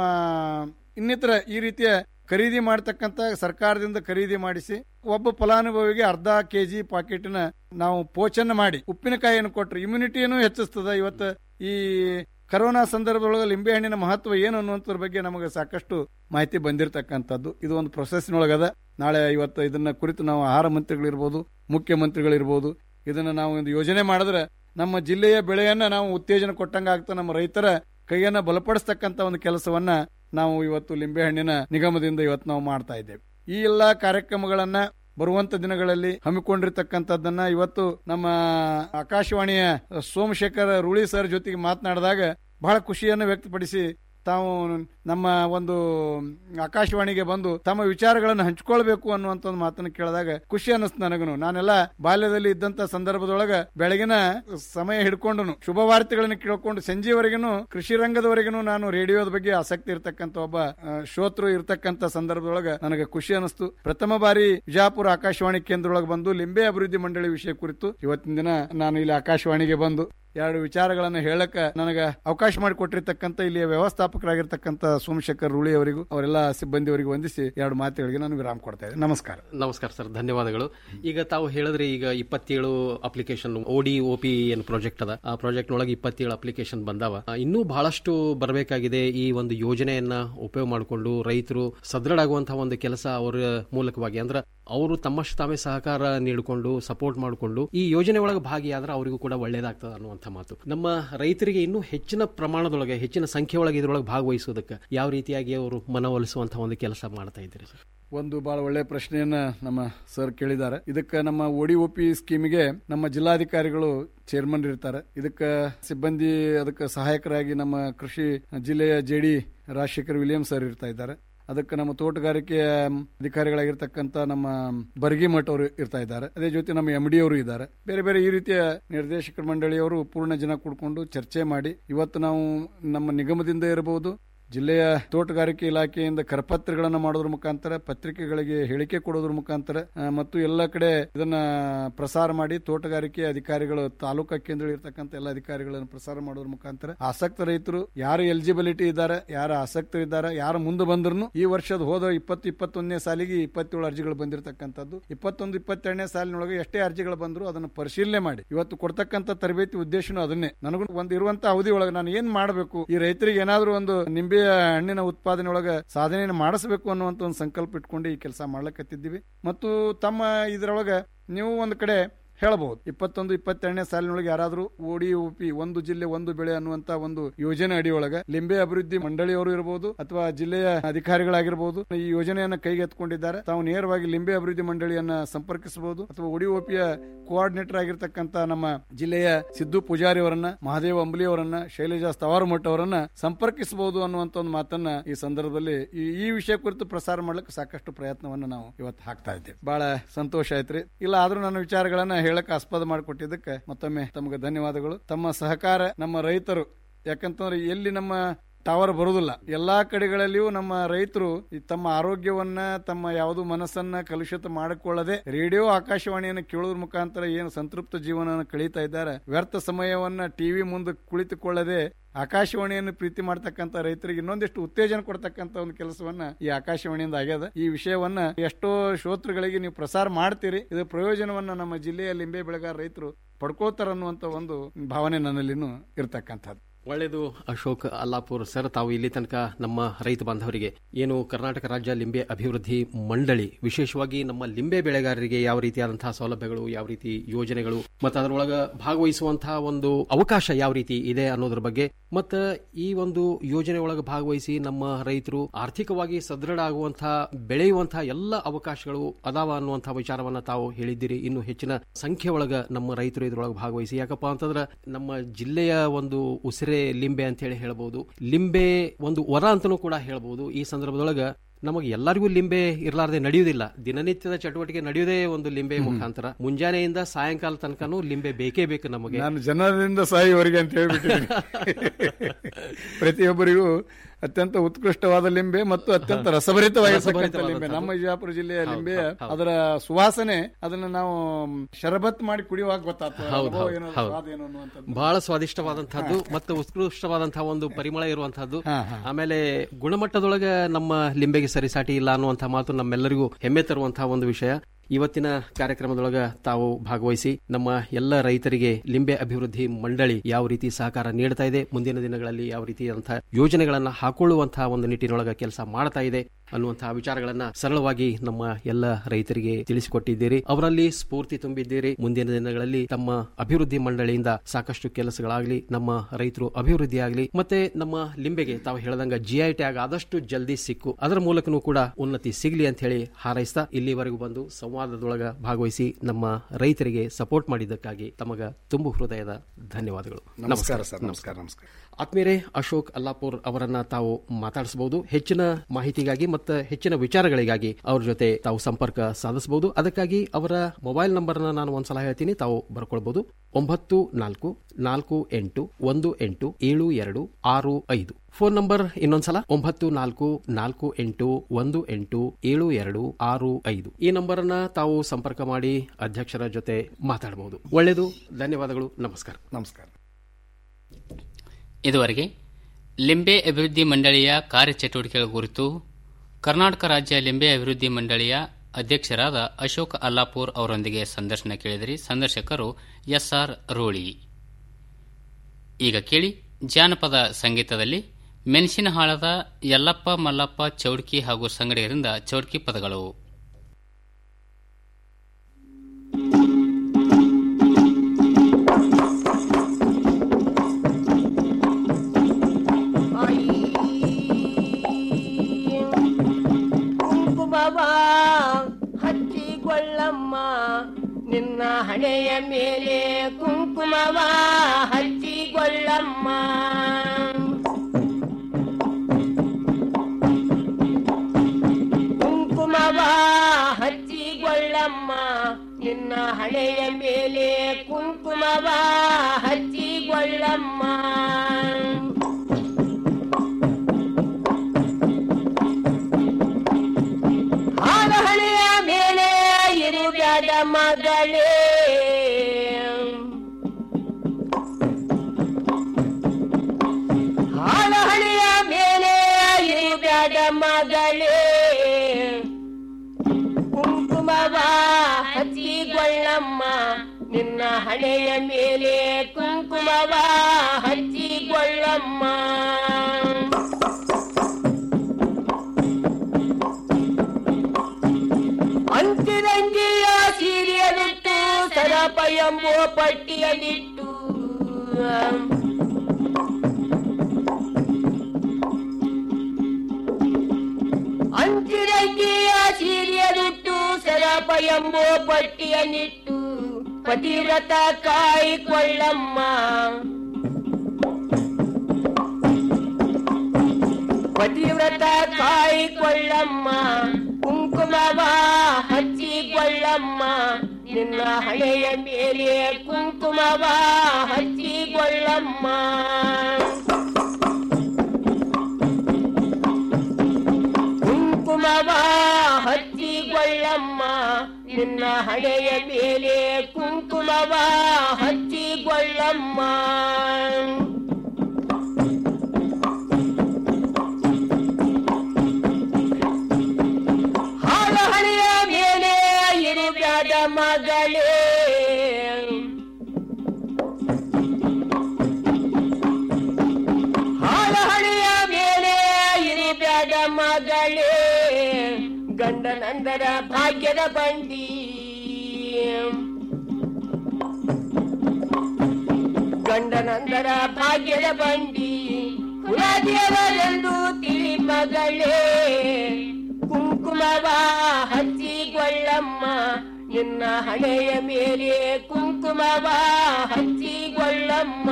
ಇನ್ನಿತರ ಈ ರೀತಿಯ ಖರೀದಿ ಮಾಡತಕ್ಕಂತ ಸರ್ಕಾರದಿಂದ ಖರೀದಿ ಮಾಡಿಸಿ ಒಬ್ಬ ಫಲಾನುಭವಿಗೆ ಅರ್ಧ ಕೆಜಿ ಪಾಕೆಟ್ನ ನಾವು ಪೋಚನ್ನ ಮಾಡಿ ಉಪ್ಪಿನಕಾಯಿಯನ್ನು ಕೊಟ್ಟರೆ ಇಮ್ಯುನಿಟಿಯನ್ನು ಹೆಚ್ಚಿಸ್ತದ ಇವತ್ತು ಈ ಕರೋನಾ ಸಂದರ್ಭದೊಳಗೆ ಲಿಂಬೆಹಣ್ಣಿನ ಮಹತ್ವ ಏನು ಅನ್ನುವಂಥದ್ರ ಬಗ್ಗೆ ನಮಗೆ ಸಾಕಷ್ಟು ಮಾಹಿತಿ ಬಂದಿರತಕ್ಕಂಥದ್ದು ಇದು ಒಂದು ಪ್ರೊಸೆಸ್ನೊಳಗದ ನಾಳೆ ಇವತ್ತು ಇದನ್ನ ಕುರಿತು ನಾವು ಆಹಾರ ಮಂತ್ರಿಗಳಿರ್ಬೋದು ಮುಖ್ಯಮಂತ್ರಿಗಳಿರ್ಬೋದು ಇದನ್ನ ನಾವು ಒಂದು ಯೋಜನೆ ಮಾಡಿದ್ರೆ ನಮ್ಮ ಜಿಲ್ಲೆಯ ಬೆಳೆಯನ್ನ ನಾವು ಉತ್ತೇಜನ ಕೊಟ್ಟಂಗ ಆಗ್ತಾ ನಮ್ಮ ರೈತರ ಕೈಯನ್ನ ಬಲಪಡಿಸ್ತಕ್ಕಂಥ ಒಂದು ಕೆಲಸವನ್ನ ನಾವು ಇವತ್ತು ಲಿಂಬೆಹಣ್ಣಿನ ನಿಗಮದಿಂದ ಇವತ್ತು ನಾವು ಮಾಡ್ತಾ ಇದ್ದೇವೆ ಈ ಎಲ್ಲಾ ಕಾರ್ಯಕ್ರಮಗಳನ್ನ ಬರುವಂತ ದಿನಗಳಲ್ಲಿ ಹಮ್ಮಿಕೊಂಡಿರ್ತಕ್ಕಂಥದ್ದನ್ನ ಇವತ್ತು ನಮ್ಮ ಆಕಾಶವಾಣಿಯ ಸೋಮಶೇಖರ್ ರೂಳಿ ಸರ್ ಜೊತೆಗೆ ಮಾತನಾಡಿದಾಗ ಬಹಳ ಖುಷಿಯನ್ನು ವ್ಯಕ್ತಪಡಿಸಿ ತಾವು ನಮ್ಮ ಒಂದು ಆಕಾಶವಾಣಿಗೆ ಬಂದು ತಮ್ಮ ವಿಚಾರಗಳನ್ನು ಹಂಚಿಕೊಳ್ಬೇಕು ಅನ್ನುವಂತ ಒಂದು ಮಾತನ್ನು ಕೇಳಿದಾಗ ಖುಷಿ ಅನ್ನಿಸ್ತು ನನಗೂ ನಾನೆಲ್ಲ ಬಾಲ್ಯದಲ್ಲಿ ಇದ್ದಂತ ಸಂದರ್ಭದೊಳಗ ಬೆಳಗಿನ ಸಮಯ ಹಿಡ್ಕೊಂಡು ಶುಭ ವಾರ್ತೆಗಳನ್ನು ಕೇಳ್ಕೊಂಡು ಸಂಜೆವರೆಗೂ ಕೃಷಿ ರಂಗದವರೆಗೂ ನಾನು ರೇಡಿಯೋದ ಬಗ್ಗೆ ಆಸಕ್ತಿ ಇರತಕ್ಕಂತ ಒಬ್ಬ ಆ, ಶ್ರೋತೃ ಇರತಕ್ಕಂತ ಸಂದರ್ಭದೊಳಗ ನನಗೆ ಖುಷಿ ಅನಿಸ್ತು ಪ್ರಥಮ ಬಾರಿ ವಿಜಯಪುರ ಆಕಾಶವಾಣಿ ಕೇಂದ್ರದೊಳಗೆ ಬಂದು ಲಿಂಬೆ ಅಭಿವೃದ್ಧಿ ಮಂಡಳಿ ವಿಷಯ ಕುರಿತು ಇವತ್ತಿನ ದಿನ ನಾನು ಇಲ್ಲಿ ಆಕಾಶವಾಣಿಗೆ ಬಂದು ಎರಡು ವಿಚಾರಗಳನ್ನು ಹೇಳಕ ನನಗೆ ಅವಕಾಶ ಮಾಡಿಕೊಟ್ಟಿರ್ತಕ್ಕಂಥ ಇಲ್ಲಿಯ ವ್ಯವಸ್ಥಾಪಕರಾಗಿರ್ತಕ್ಕಂಥ ಸೋಮಶೇಖರ್ ರೂಳಿ ಅವರಿಗೂ ಅವರೆಲ್ಲ ಸಿಬ್ಬಂದಿಯವರಿಗೂ ವಂದಿಸಿ ಎರಡು ಮಾತುಗಳಿಗೆ ನಾನು ವಿರಾಮ ಕೊಡ್ತಾ ಇದ್ದೇನೆ ನಮಸ್ಕಾರ ನಮಸ್ಕಾರ ಸರ್ ಧನ್ಯವಾದಗಳು ಈಗ ತಾವು ಹೇಳಿದ್ರಿ ಈಗ ಇಪ್ಪತ್ತೇಳು ಅಪ್ಲಿಕೇಶನ್ ಓಡಿ ಒ ಪಿ ಏನು ಪ್ರಾಜೆಕ್ಟ್ ಅದ ಆ ಪ್ರಾಜೆಕ್ಟ್ ನೊಳಗೆ ಇಪ್ಪತ್ತೇಳು ಅಪ್ಲಿಕೇಶನ್ ಬಂದಾವ ಆ, ಇನ್ನೂ ಬಹಳಷ್ಟು ಬರಬೇಕಾಗಿದೆ ಈ ಒಂದು ಯೋಜನೆಯನ್ನ ಉಪಯೋಗ ಮಾಡಿಕೊಂಡು ರೈತರು ಸದೃಢ ಆಗುವಂತಹ ಒಂದು ಕೆಲಸ ಅವರ ಮೂಲಕವಾಗಿ ಅಂದ್ರೆ ಅವರು ತಮ್ಮಷ್ಟು ತಾವೇ ಸಹಕಾರ ನೀಡಿಕೊಂಡು ಸಪೋರ್ಟ್ ಮಾಡಿಕೊಂಡು ಈ ಯೋಜನೆ ಒಳಗೆ ಭಾಗಿಯಾದ್ರೆ ಅವರಿಗೂ ಕೂಡ ಒಳ್ಳೇದಾಗ್ತದೆ ಅನ್ನುವಂಥ ಮಾತು ನಮ್ಮ ರೈತರಿಗೆ ಇನ್ನೂ ಹೆಚ್ಚಿನ ಪ್ರಮಾಣದೊಳಗೆ ಹೆಚ್ಚಿನ ಸಂಖ್ಯೆ ಒಳಗೆ ಇದರೊಳಗೆ ಭಾಗವಹಿಸೋದಕ್ಕೆ ಯಾವ ರೀತಿಯಾಗಿ ಅವರು ಮನವೊಲಿಸುವಂತಹ ಒಂದು ಕೆಲಸ ಮಾಡ್ತಾ ಇದ್ದೀರಿ ಸರ್ ಒಂದು ಬಹಳ ಒಳ್ಳೆ ಪ್ರಶ್ನೆಯನ್ನ ನಮ್ಮ ಸರ್ ಕೇಳಿದ್ದಾರೆ ಇದಕ್ಕೆ ನಮ್ಮ ಒಡಿ ಒಪಿ ಸ್ಕೀಮಿಗೆ ನಮ್ಮ ಜಿಲ್ಲಾಧಿಕಾರಿಗಳು ಚೇರ್ಮನ್ ಇರ್ತಾರೆ ಇದಕ್ಕೆ ಸಿಬ್ಬಂದಿ ಅದಕ್ಕೆ ಸಹಾಯಕರಾಗಿ ನಮ್ಮ ಕೃಷಿ ಜಿಲ್ಲೆಯ ಜೆಡಿ ರಾಜಶೇಖರ್ ವಿಲಿಯಂ ಸರ್ ಇರ್ತಾ ಇದ್ದಾರೆ ಅದಕ್ಕೆ ನಮ್ಮ ತೋಟಗಾರಿಕೆಯ ಅಧಿಕಾರಿಗಳಾಗಿರ್ತಕ್ಕಂಥ ನಮ್ಮ ಬರ್ಗಿ ಮಠ್ ಅವರು ಇರ್ತಾ ಇದ್ದಾರೆ ಅದೇ ಜೊತೆ ನಮ್ಮ ಎಂ ಡಿ ಅವರು ಇದ್ದಾರೆ ಬೇರೆ ಬೇರೆ ಈ ರೀತಿಯ ನಿರ್ದೇಶಕರ ಮಂಡಳಿಯವರು ಪೂರ್ಣ ಜನ ಕೂಡ್ಕೊಂಡು ಚರ್ಚೆ ಮಾಡಿ ಇವತ್ತು ನಾವು ನಮ್ಮ ನಿಗಮದಿಂದ ಇರಬಹುದು ಜಿಲ್ಲೆಯ ತೋಟಗಾರಿಕೆ ಇಲಾಖೆಯಿಂದ ಕರಪತ್ರಗಳನ್ನ ಮಾಡೋದ್ರ ಮುಖಾಂತರ ಪತ್ರಿಕೆಗಳಿಗೆ ಹೇಳಿಕೆ ಕೊಡೋದ್ರ ಮುಖಾಂತರ ಆ, ಮತ್ತು ಎಲ್ಲ ಕಡೆ ಇದನ್ನ ಪ್ರಸಾರ ಮಾಡಿ ತೋಟಗಾರಿಕೆ ಅಧಿಕಾರಿಗಳು ತಾಲೂಕಾ ಕೇಂದ್ರ ಇರ್ತಕ್ಕಂಥ ಎಲ್ಲ ಅಧಿಕಾರಿಗಳನ್ನು ಪ್ರಸಾರ ಮಾಡೋದ್ರ ಮುಖಾಂತರ ಆಸಕ್ತ ರೈತರು ಯಾರು ಎಲಿಜಿಬಿಲಿಟಿ ಇದ್ದಾರೆ ಯಾರು ಆಸಕ್ತರು ಇದ್ದಾರೆ ಯಾರು ಮುಂದೆ ಬಂದ್ರು ಈ ವರ್ಷದ ಹೋದ ಇಪ್ಪತ್ತು ಇಪ್ಪತ್ತೊಂದನೇ ಸಾಲಿಗೆ ಇಪ್ಪತ್ತೇಳು ಅರ್ಜಿಗಳು ಬಂದಿರತಕ್ಕಂಥದ್ದು ಇಪ್ಪತ್ತೊಂದು ಇಪ್ಪತ್ತೆರಡನೇ ಸಾಲಿನೊಳಗೆ ಎಷ್ಟೇ ಅರ್ಜಿಗಳು ಬಂದ್ರು ಅದನ್ನು ಪರಿಶೀಲನೆ ಮಾಡಿ ಇವತ್ತು ಕೊಡ್ತಕ್ಕಂಥ ತರಬೇತಿ ಉದ್ದೇಶನೂ ಅದನ್ನೇ ನನಗೂ ಒಂದು ಇರುವಂತ ಅವಧಿ ಒಳಗೆ ನಾನು ಏನ್ ಮಾಡಬೇಕು ಈ ರೈತರಿಗೆ ಏನಾದ್ರೂ ಒಂದು ನಿಂಬೆಯ ಹಣ್ಣಿನ ಉತ್ಪಾದನೆ ಒಳಗೆ ಸಾಧನೆಯನ್ನು ಮಾಡಿಸಬೇಕು ಅನ್ನುವಂತ ಒಂದು ಸಂಕಲ್ಪ ಇಟ್ಕೊಂಡು ಈ ಕೆಲಸ ಮಾಡ್ಲಕತ್ತಿದ್ದೀವಿ ಮತ್ತು ತಮ್ಮ ಇದರೊಳಗೆ ನೀವು ಒಂದು ಕಡೆ ಹೇಳಬಹುದು ಇಪ್ಪತ್ತೊಂದು ಇಪ್ಪತ್ತೆರಡನೇ ಸಾಲಿನೊಳಗೆ ಯಾರಾದರೂ ಓಡಿ ಪಿ ಒಂದು ಜಿಲ್ಲೆ ಒಂದು ಬೆಳೆ ಅನ್ನುವಂತ ಒಂದು ಯೋಜನೆ ಅಡಿಯೊಳಗೆ ಲಿಂಬೆ ಅಭಿವೃದ್ಧಿ ಮಂಡಳಿಯವರು ಇರಬಹುದು ಅಥವಾ ಜಿಲ್ಲೆಯ ಅಧಿಕಾರಿಗಳಾಗಿರಬಹುದು ಈ ಯೋಜನೆಯನ್ನ ಕೈಗೆತ್ತಿಕೊಂಡಿದ್ದಾರೆ ತಾವು ನೇರವಾಗಿ ಲಿಂಬೆ ಅಭಿವೃದ್ಧಿ ಮಂಡಳಿಯನ್ನ ಸಂಪರ್ಕಿಸಬಹುದು ಅಥವಾ ಒಡಿ ಓಪಿಯ ಕೋಆರ್ಡಿನೇಟರ್ ಆಗಿರ್ತಕ್ಕಂತ ನಮ್ಮ ಜಿಲ್ಲೆಯ ಸಿದ್ದು ಪೂಜಾರಿ ಅವರನ್ನ ಮಹಾದೇವ ಅಂಬಲಿ ಅವರನ್ನ ಶೈಲಜಾ ಸ್ಥವಾರಮಠ ಅವರನ್ನ ಸಂಪರ್ಕಿಸಬಹುದು ಅನ್ನುವಂತ ಒಂದು ಮಾತನ್ನ ಈ ಸಂದರ್ಭದಲ್ಲಿ ಈ ಈ ವಿಷಯ ಕುರಿತು ಪ್ರಸಾರ ಮಾಡ್ಲಿಕ್ಕೆ ಸಾಕಷ್ಟು ಪ್ರಯತ್ನವನ್ನ ನಾವು ಇವತ್ತು ಹಾಕ್ತಾ ಇದ್ದೇವೆ ಬಹಳ ಸಂತೋಷ ಆಯ್ತ್ರಿ ಇಲ್ಲ ಆದ್ರೂ ನನ್ನ ವಿಚಾರಗಳನ್ನ ಹೇಳಕ್ ಆಸ್ಪದ ಮಾಡಿಕೊಟ್ಟಿದ್ದಕ್ಕೆ ಮತ್ತೊಮ್ಮೆ ತಮಗೆ ಧನ್ಯವಾದಗಳು ತಮ್ಮ ಸಹಕಾರ ನಮ್ಮ ರೈತರು ಯಾಕಂತಂದ್ರೆ ಎಲ್ಲಿ ನಮ್ಮ ಟವರ್ ಬರುದಿಲ್ಲ ಎಲ್ಲಾ ಕಡೆಗಳಲ್ಲಿಯೂ ನಮ್ಮ ರೈತರು ಈ ತಮ್ಮ ಆರೋಗ್ಯವನ್ನ ತಮ್ಮ ಯಾವುದು ಮನಸ್ಸನ್ನ ಕಲುಷಿತ ಮಾಡಿಕೊಳ್ಳದೆ ರೇಡಿಯೋ ಆಕಾಶವಾಣಿಯನ್ನು ಕೇಳೋದ್ರ ಮುಖಾಂತರ ಏನು ಸಂತೃಪ್ತ ಜೀವನ ಕಳೀತಾ ಇದ್ದಾರೆ ವ್ಯರ್ಥ ಸಮಯವನ್ನ ಟಿವಿ ಮುಂದೆ ಕುಳಿತುಕೊಳ್ಳದೆ ಆಕಾಶವಾಣಿಯನ್ನು ಪ್ರೀತಿ ಮಾಡ್ತಕ್ಕಂಥ ರೈತರಿಗೆ ಇನ್ನೊಂದಿಷ್ಟು ಉತ್ತೇಜನ ಕೊಡ್ತಕ್ಕಂಥ ಒಂದು ಕೆಲಸವನ್ನ ಈ ಆಕಾಶವಾಣಿಯಿಂದ ಆಗ್ಯದ ಈ ವಿಷಯವನ್ನ ಎಷ್ಟೋ ಶ್ರೋತೃಗಳಿಗೆ ನೀವು ಪ್ರಸಾರ ಮಾಡ್ತೀರಿ ಇದರ ಪ್ರಯೋಜನವನ್ನ ನಮ್ಮ ಜಿಲ್ಲೆಯ ಲಿಂಬೆ ಬೆಳೆಗಾರ ರೈತರು ಪಡ್ಕೋತಾರ ಅನ್ನುವಂತ ಒಂದು ಭಾವನೆ ನನ್ನಲ್ಲಿನೂ ಇರ್ತಕ್ಕಂಥದ್ದು ಒಳ್ಳೆಯದು ಅಶೋಕ್ ಅಲ್ಲಾಪುರ್ ಸರ್ ತಾವು ಇಲ್ಲಿ ತನಕ ನಮ್ಮ ರೈತ ಬಾಂಧವರಿಗೆ ಏನು ಕರ್ನಾಟಕ ರಾಜ್ಯ ಲಿಂಬೆ ಅಭಿವೃದ್ಧಿ ಮಂಡಳಿ ವಿಶೇಷವಾಗಿ ನಮ್ಮ ಲಿಂಬೆ ಬೆಳೆಗಾರರಿಗೆ ಯಾವ ರೀತಿಯಾದಂತಹ ಸೌಲಭ್ಯಗಳು ಯಾವ ರೀತಿ ಯೋಜನೆಗಳು ಮತ್ತು ಅದರೊಳಗ ಭಾಗವಹಿಸುವಂತಹ ಒಂದು ಅವಕಾಶ ಯಾವ ರೀತಿ ಇದೆ ಅನ್ನೋದ್ರ ಬಗ್ಗೆ ಮತ್ತು ಈ ಒಂದು ಯೋಜನೆ ಒಳಗೆ ಭಾಗವಹಿಸಿ ನಮ್ಮ ರೈತರು ಆರ್ಥಿಕವಾಗಿ ಸದೃಢ ಆಗುವಂತಹ ಬೆಳೆಯುವಂತಹ ಎಲ್ಲ ಅವಕಾಶಗಳು ಅದಾವ ಅನ್ನುವಂತಹ ವಿಚಾರವನ್ನ ತಾವು ಹೇಳಿದ್ದೀರಿ ಇನ್ನು ಹೆಚ್ಚಿನ ಸಂಖ್ಯೆ ಒಳಗ ನಮ್ಮ ರೈತರು ಇದ್ರೊಳಗೆ ಭಾಗವಹಿಸಿ ಯಾಕಪ್ಪ ಅಂತಂದ್ರೆ ನಮ್ಮ ಜಿಲ್ಲೆಯ ಒಂದು ಉಸಿರೆ ಲಿಂಬೆ ಅಂತ ಹೇಳಿ ಹೇಳ್ಬೋದು ಲಿಂಬೆ ಒಂದು ವರ ಅಂತಲೂ ಕೂಡ ಹೇಳ್ಬೋದು ಈ ಸಂದರ್ಭದೊಳಗ ನಮಗೆ ಎಲ್ಲರಿಗೂ ಲಿಂಬೆ ಇರಲಾರ್ದೆ ನಡೆಯುವುದಿಲ್ಲ ದಿನನಿತ್ಯದ ಚಟುವಟಿಕೆ ನಡೆಯುವುದೇ ಒಂದು ಲಿಂಬೆ ಮುಖಾಂತರ ಮುಂಜಾನೆಯಿಂದ ಸಾಯಂಕಾಲ ತನಕನೂ ಲಿಂಬೆ ಬೇಕೇ ಬೇಕು ನಮಗೆ ನಾನು ಜನರಿಂದ ಸಾಯುವವರೆಗೆ ಅಂತ ಹೇಳ್ಬಿಟ್ಟಿದ್ದೀನಿ ಪ್ರತಿಯೊಬ್ಬರಿಗೂ ಅತ್ಯಂತ ಉತ್ಕೃಷ್ಟವಾದ ಲಿಂಬೆ ಮತ್ತು ಅತ್ಯಂತ ರಸಭರಿತವಾಗಿರ್ತಕ್ಕಂಥ ಲಿಂಬೆ ನಮ್ಮ ವಿಜಯಪುರ ಜಿಲ್ಲೆಯ ಲಿಂಬೆ ಅದರ ಸುವಾಸನೆ ಅದನ್ನ ನಾವು ಶರಬತ್ ಮಾಡಿ ಕುಡಿಯುವಾಗ ಗೊತ್ತಾಗ್ತದೆ ಹೌದು ಅನುಭವ ಹೌದು ಏನು, ಹೌದು ಸ್ವಾದ ಏನು ಅನ್ನುವಂಥದ್ದು. ಬಹಳ ಸ್ವಾದಿಷ್ಟವಾದಂತಹದ್ದು ಮತ್ತು ಉತ್ಕೃಷ್ಟವಾದಂತಹ ಒಂದು ಪರಿಮಳ ಇರುವಂತಹದ್ದು ಆಮೇಲೆ ಗುಣಮಟ್ಟದೊಳಗ ನಮ್ಮ ಲಿಂಬೆಗೆ ಸರಿಸಾಟಿ ಇಲ್ಲ ಅನ್ನುವಂತಹ ಮಾತು ನಮ್ಮೆಲ್ಲರಿಗೂ ಹೆಮ್ಮೆ ತರುವಂತಹ ಒಂದು ವಿಷಯ ಇವತ್ತಿನ ಕಾರ್ಯಕ್ರಮದೊಳಗ ತಾವು ಭಾಗವಹಿಸಿ ನಮ್ಮ ಎಲ್ಲ ರೈತರಿಗೆ ಲಿಂಬೆ ಅಭಿವೃದ್ಧಿ ಮಂಡಳಿ ಯಾವ ರೀತಿ ಸಹಕಾರ ನೀಡ್ತಾ ಇದೆ ಮುಂದಿನ ದಿನಗಳಲ್ಲಿ ಯಾವ ರೀತಿಯಾದಂತಹ ಯೋಜನೆಗಳನ್ನ ಹಾಕೊಳ್ಳುವಂತಹ ಒಂದು ನಿಟ್ಟಿನೊಳಗ ಕೆಲಸ ಮಾಡ್ತಾ ಇದೆ ಅನ್ನುವಂತಹ ವಿಚಾರಗಳನ್ನ ಸರಳವಾಗಿ ನಮ್ಮ ಎಲ್ಲ ರೈತರಿಗೆ ತಿಳಿಸಿಕೊಟ್ಟಿದ್ದೀರಿ ಅವರಲ್ಲಿ ಸ್ಫೂರ್ತಿ ತುಂಬಿದ್ದೀರಿ ಮುಂದಿನ ದಿನಗಳಲ್ಲಿ ತಮ್ಮ ಅಭಿವೃದ್ಧಿ ಮಂಡಳಿಯಿಂದ ಸಾಕಷ್ಟು ಕೆಲಸಗಳಾಗಲಿ ನಮ್ಮ ರೈತರು ಅಭಿವೃದ್ಧಿ ಆಗಲಿ ಮತ್ತೆ ನಮ್ಮ ಲಿಂಬೆಗೆ ತಾವು ಹೇಳದಂಗ ಜಿಐ ಟ್ಯಾಗ್ ಆದಷ್ಟು ಜಲ್ದಿ ಸಿಕ್ಕು ಅದರ ಮೂಲಕನೂ ಕೂಡ ಉನ್ನತಿ ಸಿಗಲಿ ಅಂತ ಹೇಳಿ ಹಾರೈಸ್ತಾ ಇಲ್ಲಿವರೆಗೂ ಬಂದು ಸಂವಾದದೊಳಗ ಭಾಗವಹಿಸಿ ನಮ್ಮ ರೈತರಿಗೆ ಸಪೋರ್ಟ್ ಮಾಡಿದ್ದಕ್ಕಾಗಿ ತಮಗ ತುಂಬು ಹೃದಯದ ಧನ್ಯವಾದಗಳು ನಮಸ್ಕಾರ ಸರ್ ನಮಸ್ಕಾರ ನಮಸ್ಕಾರ ಆತ್ಮೀಯರೇ ಅಶೋಕ್ ಅಲ್ಲಾಪುರ್ ಅವರನ್ನ ತಾವು ಮಾತಾಡಿಸಬಹುದು ಹೆಚ್ಚಿನ ಮಾಹಿತಿಗಾಗಿ ಮತ್ತು ಹೆಚ್ಚಿನ ವಿಚಾರಗಳಿಗಾಗಿ ಅವ್ರ ಜೊತೆ ತಾವು ಸಂಪರ್ಕ ಸಾಧಿಸಬಹುದು ಅದಕ್ಕಾಗಿ ಅವರ ಮೊಬೈಲ್ ನಂಬರ್ ನಾನು ಒಂದ್ಸಲ ಹೇಳ್ತೀನಿ ತಾವು ಬರ್ಕೊಳ್ಬಹುದು ಒಂಬತ್ತು ನಾಲ್ಕು ನಾಲ್ಕು ಎಂಟು ಒಂದು ಎಂಟು ಏಳು ಎರಡು ಆರು ಐದು ಫೋನ್ ನಂಬರ್ ಇನ್ನೊಂದ್ಸಲ ಒಂಬತ್ತು ನಾಲ್ಕು ನಾಲ್ಕು ಎಂಟು ಒಂದು ಎಂಟು ಏಳು ಎರಡು ಆರು ಐದು ಈ ನಂಬರ್ ಅನ್ನ ತಾವು ಸಂಪರ್ಕ ಮಾಡಿ ಅಧ್ಯಕ್ಷರ ಜೊತೆ ಮಾತಾಡಬಹುದು ಒಳ್ಳೆಯದು ಧನ್ಯವಾದಗಳು ನಮಸ್ಕಾರ ನಮಸ್ಕಾರ ಇದುವರೆಗೆ ಲಿಂಬೆ ಅಭಿವೃದ್ಧಿ ಮಂಡಳಿಯ ಕಾರ್ಯಚಟುವಟಿಕೆಗಳ ಕುರಿತು ಕರ್ನಾಟಕ ರಾಜ್ಯ ಲಿಂಬೆ ಅಭಿವೃದ್ಧಿ ಮಂಡಳಿಯ ಅಧ್ಯಕ್ಷರಾದ ಅಶೋಕ್ ಅಲ್ಲಾಪುರ್ ಅವರೊಂದಿಗೆ ಸಂದರ್ಶನ ಕೇಳಿದಿರಿ ಸಂದರ್ಶಕರು ಎಸ್ಆರ್ ರೋಳಿ ಈಗ ಕೇಳಿ ಜಾನಪದ ಸಂಗೀತದಲ್ಲಿ ಮೆಣಸಿನಹಾಳದ ಯಲ್ಲಪ್ಪ ಮಲ್ಲಪ್ಪ ಚೌಡ್ಕಿ ಹಾಗೂ ಸಂಗಡಿಗರಿಂದ ಚೌಡ್ಕಿ ಪದಗಳು ಕುಂಕುಮವ ಹಚ್ಚಿಕೊಳ್ಳಮ್ಮ ನಿನ್ನ ಹಣೆಯ ಮೇಲೆ ಕುಂಕುಮವ ಹಚ್ಚಿಕೊಳ್ಳಮ್ಮ ಕುಂಕುಮವ ಹಚ್ಚಿಕೊಳ್ಳಮ್ಮ ನಿನ್ನ ಹಣೆಯ ಮೇಲೆ ಕುಂಕುಮವ ಹಚ್ಚಿಕೊಳ್ಳಮ್ಮ ಮಗಳೇ ಹಾಳಹಳಿಯ ಮೇಲೆ ಇರುಬ್ಯಾಡ ಮಗಳೇ ಕುಂಕುಮವ ಹಚ್ಚಿಕೊಳ್ಳಮ್ಮ ನಿನ್ನ ಹಣೆಯ ಮೇಲೆ ಕುಂಕುಮವ ಹಚ್ಚಿಕೊಳ್ಳಮ್ಮ ಅಂತಿರಂಗಿಯ ಸೀರೆಯಲಿಟ್ಟು ಸರಪ ಎಂಬುವ ಪಟ್ಟಿಯಲ್ಲಿಟ್ಟು ಅಂತಿರಂಗಿಯ ಸೀರೆಯಲಿಟ್ಟು ಸರಪ ಎಂಬುವ ಪಟ್ಟಿಯನ್ನಿಟ್ಟು ಪತಿವ್ರತ ಕಾಯಿಕೊಳ್ಳಮ್ಮ ಪತಿವ್ರತ ಕಾಯಿಕೊಳ್ಳಮ್ಮ ಕುಂಕುಮವ ಹಚ್ಚಿಕೊಳ್ಳಮ್ಮ ನಿನ್ನ ಹಳೆಯ ಮೇಲೆ ಕುಂಕುಮವ ಹಚ್ಚಿಕೊಳ್ಳಮ್ಮ ಕುಂಕುಮವ ಹಚ್ಚಿಕೊಳ್ಳಮ್ಮ ನಿನ್ನ ಹಣೆಯ ಮೇಲೆ ಕುಂಕುಮವ ಹಚ್ಚಿಕೊಳ್ಳಮ್ಮ ಹಾಳ ಹಣೆಯ ಮೇಲೆ ಇರುಬ್ಯಾಡ ಮಗಳೇ ಹಾಳ ಹಣೆಯ ಮೇಲೆ ಇರುಬ್ಯಾಡ ಮಗಳೇ ಗಂಡನಂದರ ಭಾಗ್ಯದ ಬಂಡಿ ಗಂಡನಂದರ ಭಾಗ್ಯದ ಬಂಡಿ ಕುಲದೇವರೆಂದು ತಿಳಿ ಮಗಳೇ ಕುಂಕುಮವ ಹಚ್ಚಿಕೊಳ್ಳಮ್ಮ ನಿನ್ನ ಹಣೆಯ ಮೇಲೆ ಕುಂಕುಮವ ಹಚ್ಚಿಕೊಳ್ಳಮ್ಮ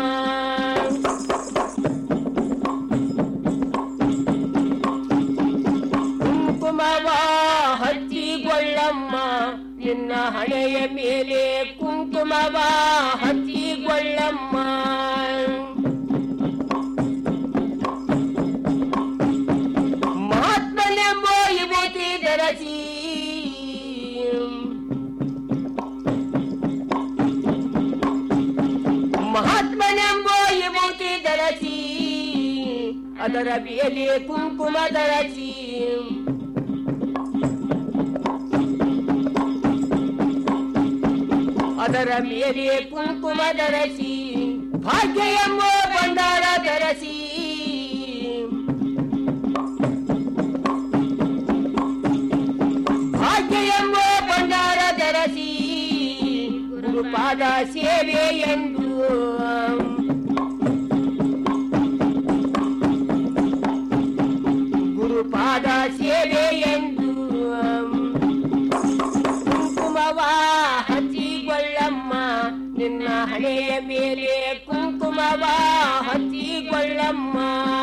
ಕುಂಕುಮವ ಹಚ್ಚಿಕೊಳ್ಳಮ್ಮ ನಿನ್ನ ಹಣೆಯ ಮೇಲೆ ಕುಂಕುಮವ ಹಚ್ಚಿಕೊಳ್ಳಮ್ಮ ಮಹಾತ್ಮನೆಂಬ ವಿಭೂತಿ ಧರಸಿ ಮಹಾತ್ಮನೆಂಬ ವಿಭೂತಿ ಧರಸಿ ಅದರ ಮೇಲೆ ಕುಂಕುಮ ಧರಸಿ ಅದರ ಮೇಲೆ ಕುಂಕುಮ ಧರಸಿ ಭಾಗ್ಯ ಎಂಬ ಭಂಡಾರ ಧರಸಿ ಭಾಗ್ಯ ಎಂಬ ಭಂಡಾರ ಧರಸಿ ಗುರುಪಾದ ಸೇವೆ ಎಂದು ಗುರುಪಾದ ಸೇವೆ ಎಂದು ಕುಂಕುಮವ ಹಚ್ಚಿಕೊಳ್ಳಮ್ಮ ನಿನ್ನ ಹಣೆಯ ಮೇಲೆ ಕುಂಕುಮವ ಹಚ್ಚಿಕೊಳ್ಳಮ್ಮ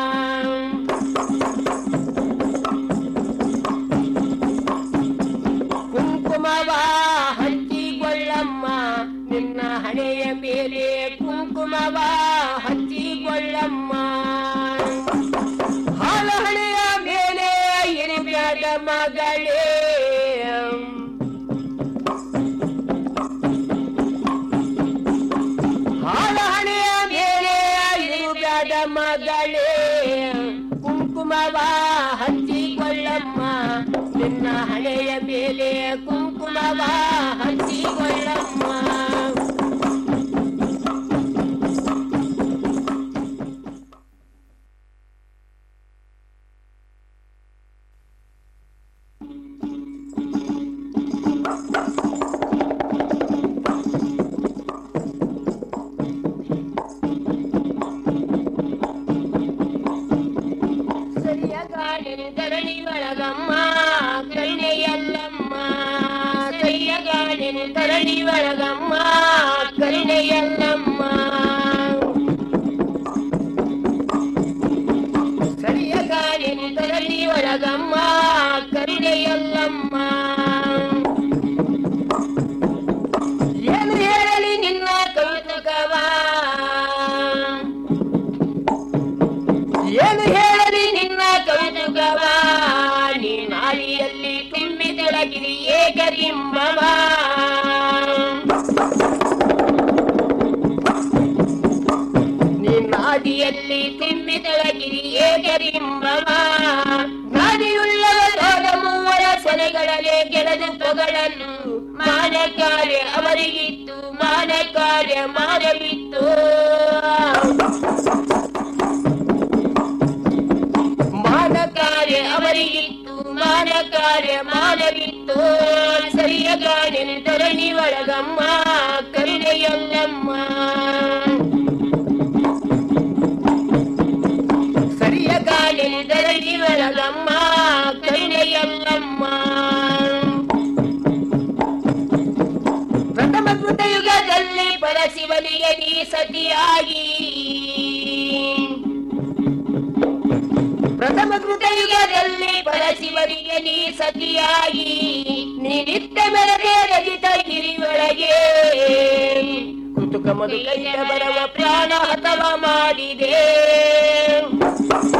ಕುಂಕುಮವ ಹಚ್ಚಿಕೊಳ್ಳಮ್ಮ ನಿನ್ನ ಹಣೆಯ ಮೇಲೆ ಕುಂಕುಮವ ಹಚ್ಚಿಕೊಳ್ಳಮ್ಮ ಹಾಲ ಹಣೆಯ ಮೇಲೆ ಇರಿಬ್ಯಾಡ ಮಗಳೇ ಹಾಲ ಹಣೆಯ ಮೇಲೆ ಇರುಬ್ಯಾಡ ಮಗಳೇ ಕುಂಕುಮವ ಹಚ್ಚಿಕೊಳ್ಳಮ್ಮ ನಿನ್ನ ಹಣೆಯ ಮೇಲೆ ಕುಂಕುಮವ ಹಚ್ಚಿಕೊಳ್ಳಮ್ಮ ಸರಿಯ ಗಾಳಿನ ಧರಣಿ ಒಳಗಮ್ಮ ಕರುಣೆಯಲ್ಲಮ್ಮ ಸರಿಯ ಗಾಳಿನ ಧರಣಿ ಒಳಗಮ್ಮ ಕರುಣೆಯಲ್ಲಮ್ಮ ಸರಿಯ ಗಾಳಿನ ಧರಣಿ ಒಳಗಮ್ಮ ಕರುಣೆಯಲ್ಲಮ್ಮ ಏನು ಹೇಳಲಿ ನಿನ್ನ ಕೌತುಕವಾ ಏನು ಹೇಳಲಿ ನಿನ್ನ ಕೌತುಕವ ನೀ ನಾಲಿಯಲ್ಲಿ ತುಂಬಿ ತೊಡಗಿರಿ ಏಕರಿಂಬವ ಕೃತಯುಗದಲ್ಲಿ ತುಂಬಿ ತೊಳಗಿರಿ ಏಕರಿಂಬವ ಗಾದಿಯುಳ್ಳವರಾದ ಮೂವರ ಸೆನೆಗಳಲೆ ಗೆಳೆದು ಪೊಗಳನ್ನು ಮಾನ ಕಾರ್ಯ ಅವರಿಗಿತ್ತು ಮಾನ ಕಾರ್ಯ ಮಾನವಿತ್ತು ಮಾನ ಕಾರ್ಯ ಅವರಿಗಿತ್ತು ಮಾನ ಕಾರ್ಯ ಮಾನವಿತ್ತು ಸರಿಯ ಗಾಣಿನ ಧರಣಿ ಒಳಗಮ್ಮ ಕರುಣೆಯಲ್ಲಮ್ಮ ಸರಿಯ ಗಾಣಿನ ಧರಣಿ ಒಳಗಮ್ಮ ಕರುಣೆಯಲ್ಲಮ್ಮ ಪ್ರಥಮ ಕೃತಯುಗದಲ್ಲಿ ಪರಶಿವನಿಗೆ ನೀ ಸತಿಯಾಗಿ ಪ್ರಥಮ ಕೃತಯುಗದಲ್ಲಿ ಪರಶಿವನಿಗೆ ನೀ ಸತಿಯಾಗಿ ನೀ ನಿತ್ಯ ಮೆರದೆ ರಜಿತ ಗಿರಿಯೊಳಗೆ ಕುತುಕ ಮಧುಕೈತ ಬರವ ಪ್ರಾಣ ಹತವ ಮಾಡಿದೆ